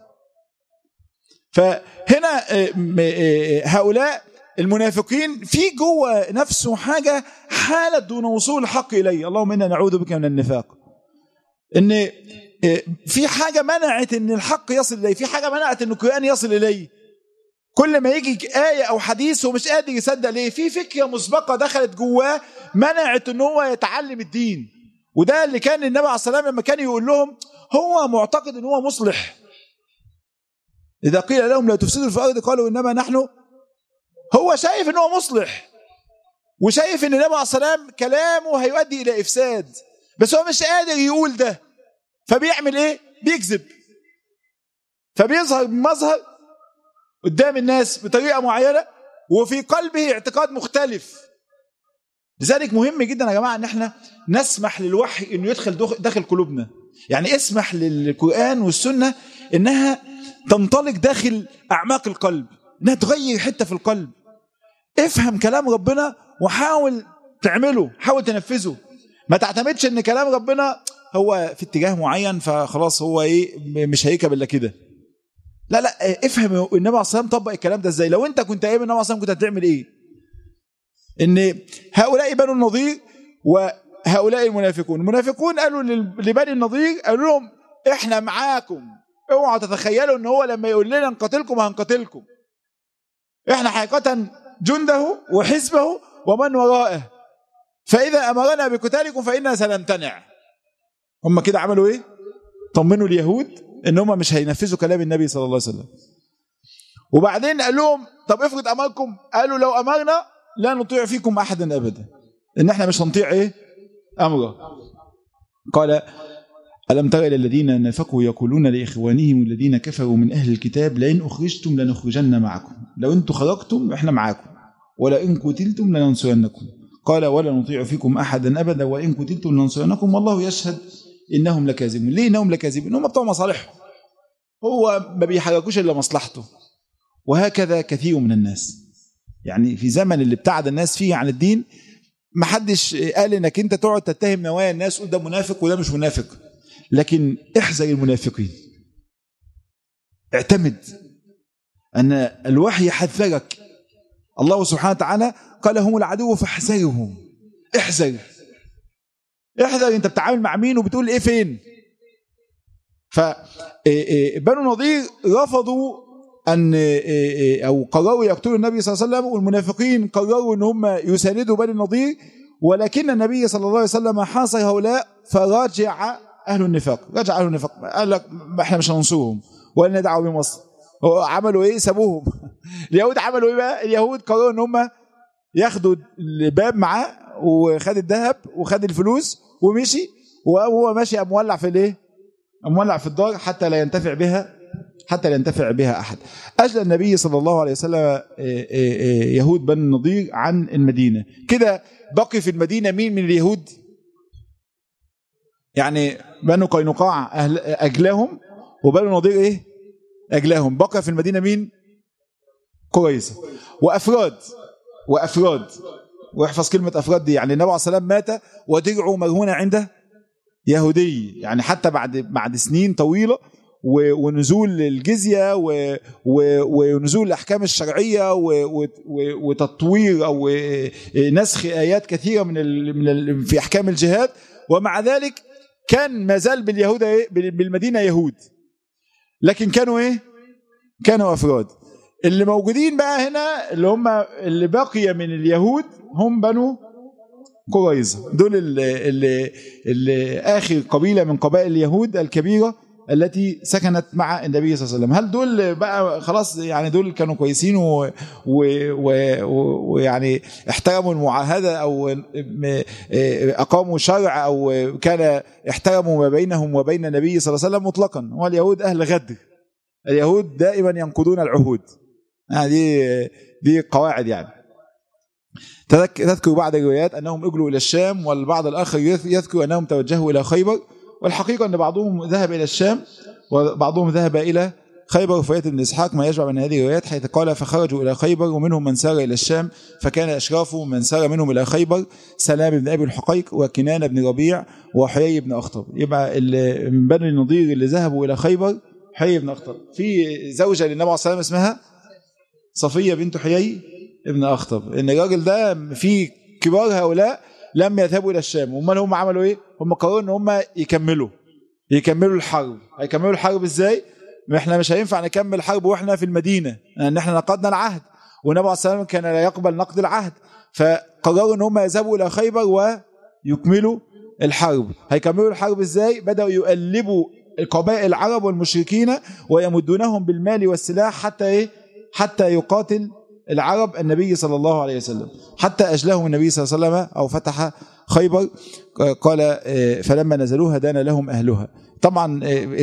فهنا هؤلاء المنافقين في جوه نفسه حاجة حالت دون وصول الحق إليه اللهم إنا نعوذ بك من النفاق إن في حاجة منعت إن الحق يصل إليه في حاجة منعت إن القرآن يصل إليه كل ما يجي آية أو حديث هو مش قادر يصدق ليه في فكرة مسبقة دخلت جواه منعت إن هو يتعلم الدين وده اللي كان النبي عليه الصلاة والسلام لما كان يقول لهم هو معتقد إن هو مصلح إذا قيل لهم لا تفسدوا في الأرض قالوا إنما نحن هو شايف ان هو مصلح وشايف ان النبي عليه السلام كلامه هيؤدي الى افساد بس هو مش قادر يقول ده فبيعمل ايه بيكذب فبيظهر بمظهر قدام الناس بطريقه معينه وفي قلبه اعتقاد مختلف لذلك مهم جدا يا جماعه ان احنا نسمح للوحي انه يدخل داخل قلوبنا يعني اسمح للقران والسنه انها تنطلق داخل اعماق القلب انها تغير حته في القلب افهم كلام ربنا وحاول تعمله حاول تنفذه ما تعتمدش ان كلام ربنا هو في اتجاه معين فخلاص هو ايه مش هيكب الا كده لا لا افهم النبي عليه الصلاه والسلام طبق الكلام ده ازاي لو انت كنت ايام النبي عليه الصلاه والسلام كنت هتعمل ايه ان هؤلاء بنو النضير وهؤلاء المنافقون المنافقون قالوا لبني النضير قالوا لهم احنا معاكم اوعوا تتخيلوا ان هو لما يقول لنا نقاتلكم هنقاتلكم احنا حقيقة جنده وحزبه ومن ورائه فإذا أمرنا بقتالكم فإنا سنمتنع هم كده عملوا إيه طمنوا اليهود إن هم مش هينفذوا كلام النبي صلى الله عليه وسلم وبعدين قال لهم طب افرض أمركم قالوا لو أمرنا لا نطيع فيكم أحدا أبدا إن احنا مش هنطيع إيه أمره قال ألم تر إلى الذين نفقوا يقولون لإخوانهم الذين كفروا من أهل الكتاب لئن أخرجتم لنخرجن معكم لو أنتم خرجتم إحنا معاكم ولئن قتلتم لننصرنكم قال ولا نطيع فيكم أحدا أبدا وإن قتلتم لننصرنكم والله يشهد إنهم لكاذبون ليه إنهم لكاذبون هم بتوع مصالحهم هو ما بيحركوش إلا مصلحته وهكذا كثير من الناس يعني في زمن اللي ابتعد الناس فيه عن الدين ما حدش قال انك انت تقعد تتهم نوايا الناس وده منافق وده مش منافق لكن احذر المنافقين اعتمد أن الوحي حذرك الله سبحانه وتعالى قال هم العدو فاحذرهم احذر احذر انت بتتعامل مع مين وبتقول ايه فين فبنو نضير رفضوا ان او قرروا يقتلوا النبي صلى الله عليه وسلم والمنافقين قرروا ان هم يساندوا بني النضير ولكن النبي صلى الله عليه وسلم حاصر هؤلاء فرجع اهل النفاق رجع اهل النفاق قال لك احنا مش هننصرهم ولا دعوه بمصر عملوا ايه سابوهم اليهود عملوا ايه بقى اليهود قرروا ان هم ياخدوا الباب معاه وخد الذهب وخد الفلوس ومشي وهو ماشي قام مولع في الايه مولع في الدار حتى لا ينتفع بها حتى لا ينتفع بها احد اجلى النبي صلى الله عليه وسلم يهود بن النضير عن المدينه كده بقي في المدينه مين من اليهود يعني بنو قينقاع أهل اجلاهم وبنو نضير ايه اجلاهم بقى في المدينه مين قريظه وافراد وافراد واحفظ كلمه افراد دي يعني النبي عليه الصلاه والسلام مات ودرعه مرهونه عنده يهودي يعني حتى بعد بعد سنين طويله ونزول الجزيه ونزول الاحكام الشرعيه وتطوير او نسخ ايات كثيره من من في احكام الجهاد ومع ذلك كان ما زال باليهود بالمدينه يهود لكن كانوا ايه كانوا افراد اللي موجودين بقى هنا اللي هم اللي بقي من اليهود هم بنو قريظه دول اللي, اللي, اللي اخر قبيله من قبائل اليهود الكبيره التي سكنت مع النبي صلى الله عليه وسلم هل دول بقى خلاص يعني دول كانوا كويسين ويعني احترموا المعاهده او اقاموا شرع او كان احترموا ما بينهم وبين النبي صلى الله عليه وسلم مطلقا هو اليهود اهل غدر اليهود دائما ينقضون العهود يعني دي دي قواعد يعني تذكر بعض الروايات انهم اجلوا الى الشام والبعض الاخر يذكر انهم توجهوا الى خيبر والحقيقه ان بعضهم ذهب الى الشام وبعضهم ذهب الى خيبر وفية بن اسحاق ما يجمع من هذه الروايات حيث قال فخرجوا الى خيبر ومنهم من سار الى الشام فكان اشرافه من سار منهم الى خيبر سلام بن ابي الحقيق وكنان بن ربيع وحيي بن اخطب يبقى من بني النضير اللي ذهبوا الى خيبر حيي بن اخطب في زوجه للنبي عليه الصلاه والسلام اسمها صفيه بنت حيي ابن اخطب ان الراجل ده في كبار هؤلاء لم يذهبوا الى الشام امال هم عملوا ايه هم قرروا ان هم يكملوا يكملوا الحرب هيكملوا الحرب ازاي احنا مش هينفع نكمل الحرب واحنا في المدينه لان احنا نقضنا العهد والنبي عليه الصلاه والسلام كان لا يقبل نقد العهد فقرروا ان هم يذهبوا الى خيبر ويكملوا الحرب هيكملوا الحرب ازاي بداوا يقلبوا القبائل العرب والمشركين ويمدونهم بالمال والسلاح حتى ايه حتى يقاتل العرب النبي صلى الله عليه وسلم حتى أجلهم النبي صلى الله عليه وسلم أو فتح خيبر قال فلما نزلوها دان لهم أهلها طبعا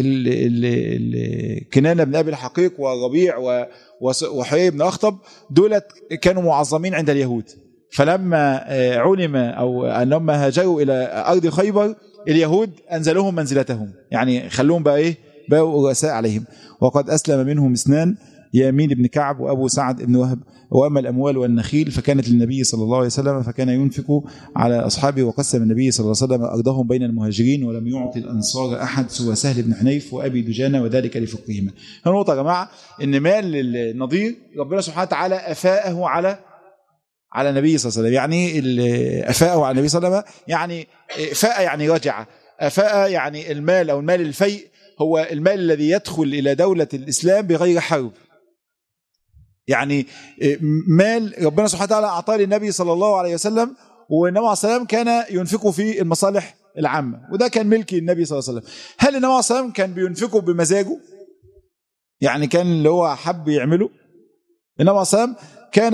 كنانة بن أبي الحقيق وربيع وحيي بن أخطب دولت كانوا معظمين عند اليهود فلما علم أو أنهم هاجروا إلى أرض خيبر اليهود أنزلوهم منزلتهم يعني خلوهم بقى إيه بقوا رؤساء عليهم وقد أسلم منهم اثنان يمين بن كعب وأبو سعد بن وهب وأما الأموال والنخيل فكانت للنبي صلى الله عليه وسلم فكان ينفق على أصحابه وقسم النبي صلى الله عليه وسلم أرضهم بين المهاجرين ولم يعطي الأنصار أحد سوى سهل بن حنيف وأبي دجانة وذلك لفقههما النقطة يا جماعة إن مال النضير ربنا سبحانه وتعالى أفاءه على على النبي صلى الله عليه وسلم يعني أفاءه على النبي صلى الله عليه وسلم يعني فاء يعني رجع أفاء يعني المال أو المال الفيء هو المال الذي يدخل إلى دولة الإسلام بغير حرب يعني مال ربنا سبحانه وتعالى أعطاه للنبي صلى الله عليه وسلم والنبي عليه السلام كان ينفقه في المصالح العامة وده كان ملك النبي صلى الله عليه وسلم هل النبي عليه السلام كان بينفقه بمزاجه يعني كان اللي هو حب يعمله النبي عليه السلام كان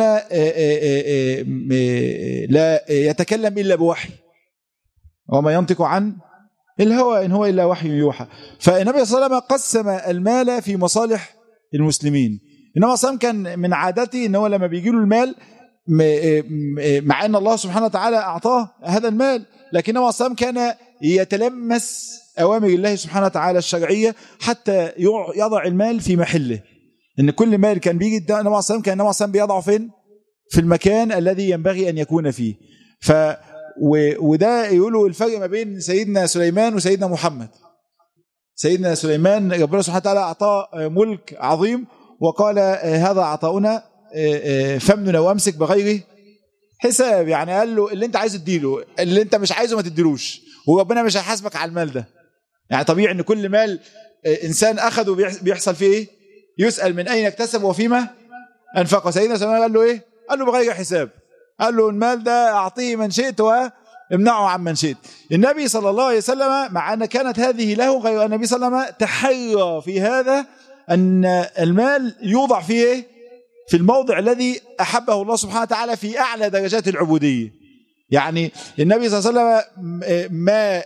لا يتكلم إلا بوحي وما ينطق عن الهوى إن هو إلا وحي يوحى فالنبي صلى الله عليه وسلم قسم المال في مصالح المسلمين النبي صلى كان من عادته ان هو لما بيجي له المال مع ان الله سبحانه وتعالى اعطاه هذا المال لكن النبي صلى كان يتلمس اوامر الله سبحانه وتعالى الشرعيه حتى يضع المال في محله ان كل مال كان بيجي النبي صلى كان النبي صلى بيضعه فين في المكان الذي ينبغي ان يكون فيه ف وده يقولوا الفرق ما بين سيدنا سليمان وسيدنا محمد سيدنا سليمان ربنا سبحانه وتعالى اعطاه ملك عظيم وقال هذا عطاؤنا فمننا وامسك بغير حساب يعني قال له اللي انت عايزه اديله اللي انت مش عايزه ما تديلوش وربنا مش هيحاسبك على المال ده يعني طبيعي ان كل مال انسان اخذه بيحصل فيه ايه يسال من اين اكتسب وفيما انفقه سيدنا سليمان قال له ايه قال له بغير حساب قال له المال ده اعطيه من شئت وامنعه عن من شئت النبي صلى الله عليه وسلم مع ان كانت هذه له غير ان النبي صلى الله عليه وسلم تحرى في هذا ان المال يوضع فيه ايه في الموضع الذي احبه الله سبحانه وتعالى في اعلى درجات العبوديه يعني النبي صلى الله عليه وسلم ما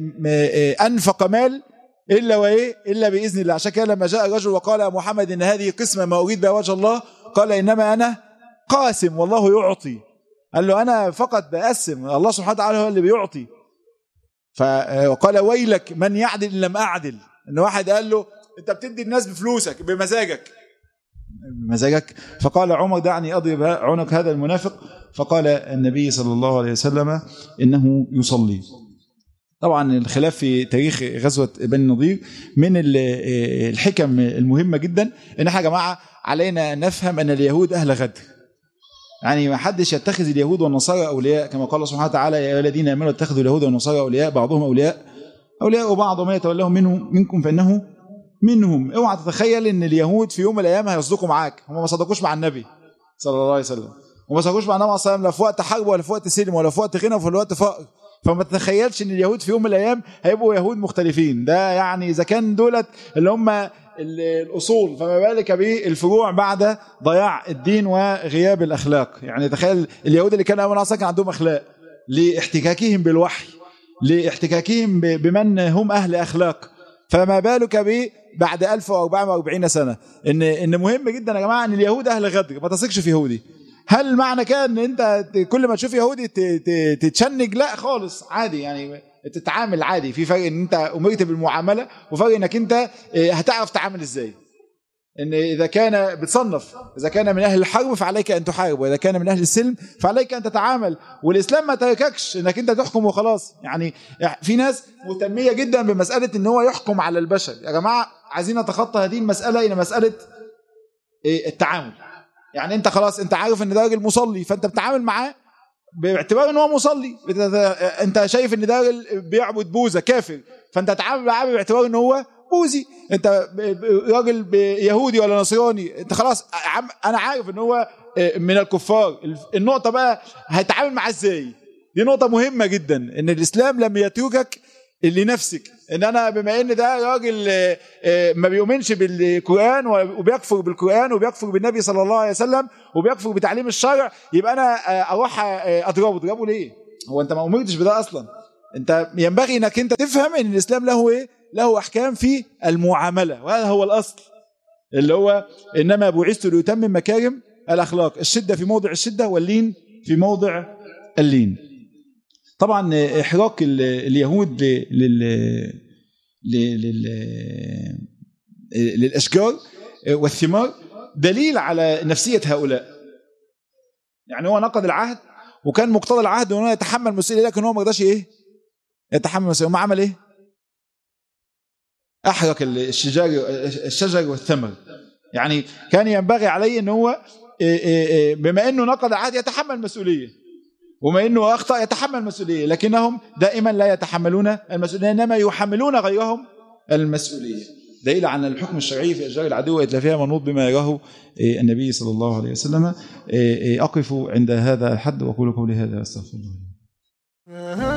انفق مال الا وايه الا باذن الله عشان كده لما جاء رجل وقال يا محمد ان هذه قسمه ما اريد بها وجه الله قال انما انا قاسم والله يعطي قال له انا فقط بقسم الله سبحانه وتعالى هو اللي بيعطي فقال ويلك من يعدل ان لم اعدل ان واحد قال له انت بتدي الناس بفلوسك بمزاجك بمزاجك فقال عمر دعني اضرب عنق هذا المنافق فقال النبي صلى الله عليه وسلم انه يصلي طبعا الخلاف في تاريخ غزوة بني النضير من الحكم المهمة جدا ان احنا يا جماعة علينا نفهم ان اليهود اهل غدر يعني ما حدش يتخذ اليهود والنصارى اولياء كما قال الله سبحانه وتعالى يا ايها الذين امنوا اتخذوا اليهود والنصارى اولياء بعضهم اولياء اولياء وبعض وما يتولهم منه منكم فانه منهم اوعى تتخيل ان اليهود في يوم من الايام هيصدقوا معاك هم ما صدقوش مع النبي صلى الله عليه وسلم وما صدقوش مع النبي صلى الله عليه وسلم لا في وقت حرب ولا في وقت سلم ولا في وقت غنى ولا في وقت فقر فما تتخيلش ان اليهود في يوم من الايام هيبقوا يهود مختلفين ده يعني اذا كان دولت اللي هم الاصول فما بالك بالفروع بعد ضياع الدين وغياب الاخلاق يعني تخيل اليهود اللي كانوا اول كان عندهم اخلاق لاحتكاكهم بالوحي لاحتكاكهم بمن هم اهل اخلاق فما بالك ب بعد 1440 سنه ان ان مهم جدا يا جماعه ان اليهود اهل غدر ما تثقش في يهودي هل معنى كده ان انت كل ما تشوف يهودي تتشنج لا خالص عادي يعني تتعامل عادي في فرق ان انت امرت بالمعامله وفرق انك انت هتعرف تتعامل ازاي ان اذا كان بتصنف اذا كان من اهل الحرب فعليك ان تحارب واذا كان من اهل السلم فعليك ان تتعامل والاسلام ما ترككش انك انت تحكم وخلاص يعني في ناس مهتميه جدا بمساله ان هو يحكم على البشر يا جماعه عايزين نتخطى هذه المساله الى مساله التعامل يعني انت خلاص انت عارف ان ده راجل مصلي فانت بتتعامل معاه باعتبار ان هو مصلي انت شايف ان ده راجل بيعبد بوذا كافر فانت تتعامل معاه باعتبار ان هو بوذي انت راجل يهودي ولا نصراني انت خلاص انا عارف ان هو من الكفار النقطه بقى هيتعامل معاه ازاي دي نقطه مهمه جدا ان الاسلام لم يتركك لنفسك ان انا بما ان ده راجل ما بيؤمنش بالقران وبيكفر بالقران وبيكفر بالنبي صلى الله عليه وسلم وبيكفر بتعليم الشرع يبقى انا اروح اضربه اضربه ليه هو انت ما امرتش بده اصلا انت ينبغي انك انت تفهم ان الاسلام له ايه له احكام في المعامله وهذا هو الاصل اللي هو انما بعثت لاتمم مكارم الاخلاق الشده في موضع الشده واللين في موضع اللين طبعا احراق اليهود لل لل للاشجار والثمار دليل على نفسيه هؤلاء يعني هو نقض العهد وكان مقتضى العهد انه يتحمل مسؤوليه لكن هو ما رضاش ايه يتحمل مسؤوليه ما عمل ايه احرق الشجر الشجر والثمر يعني كان ينبغي عليه ان هو بما انه نقض العهد يتحمل مسؤوليه وما انه اخطا يتحمل المسؤوليه لكنهم دائما لا يتحملون المسؤوليه انما يحملون غيرهم المسؤوليه دليل عن الحكم الشرعي في اشجار العدو واتلافها منوط بما يراه النبي صلى الله عليه وسلم اقف عند هذا الحد واقول قولي هذا استغفر الله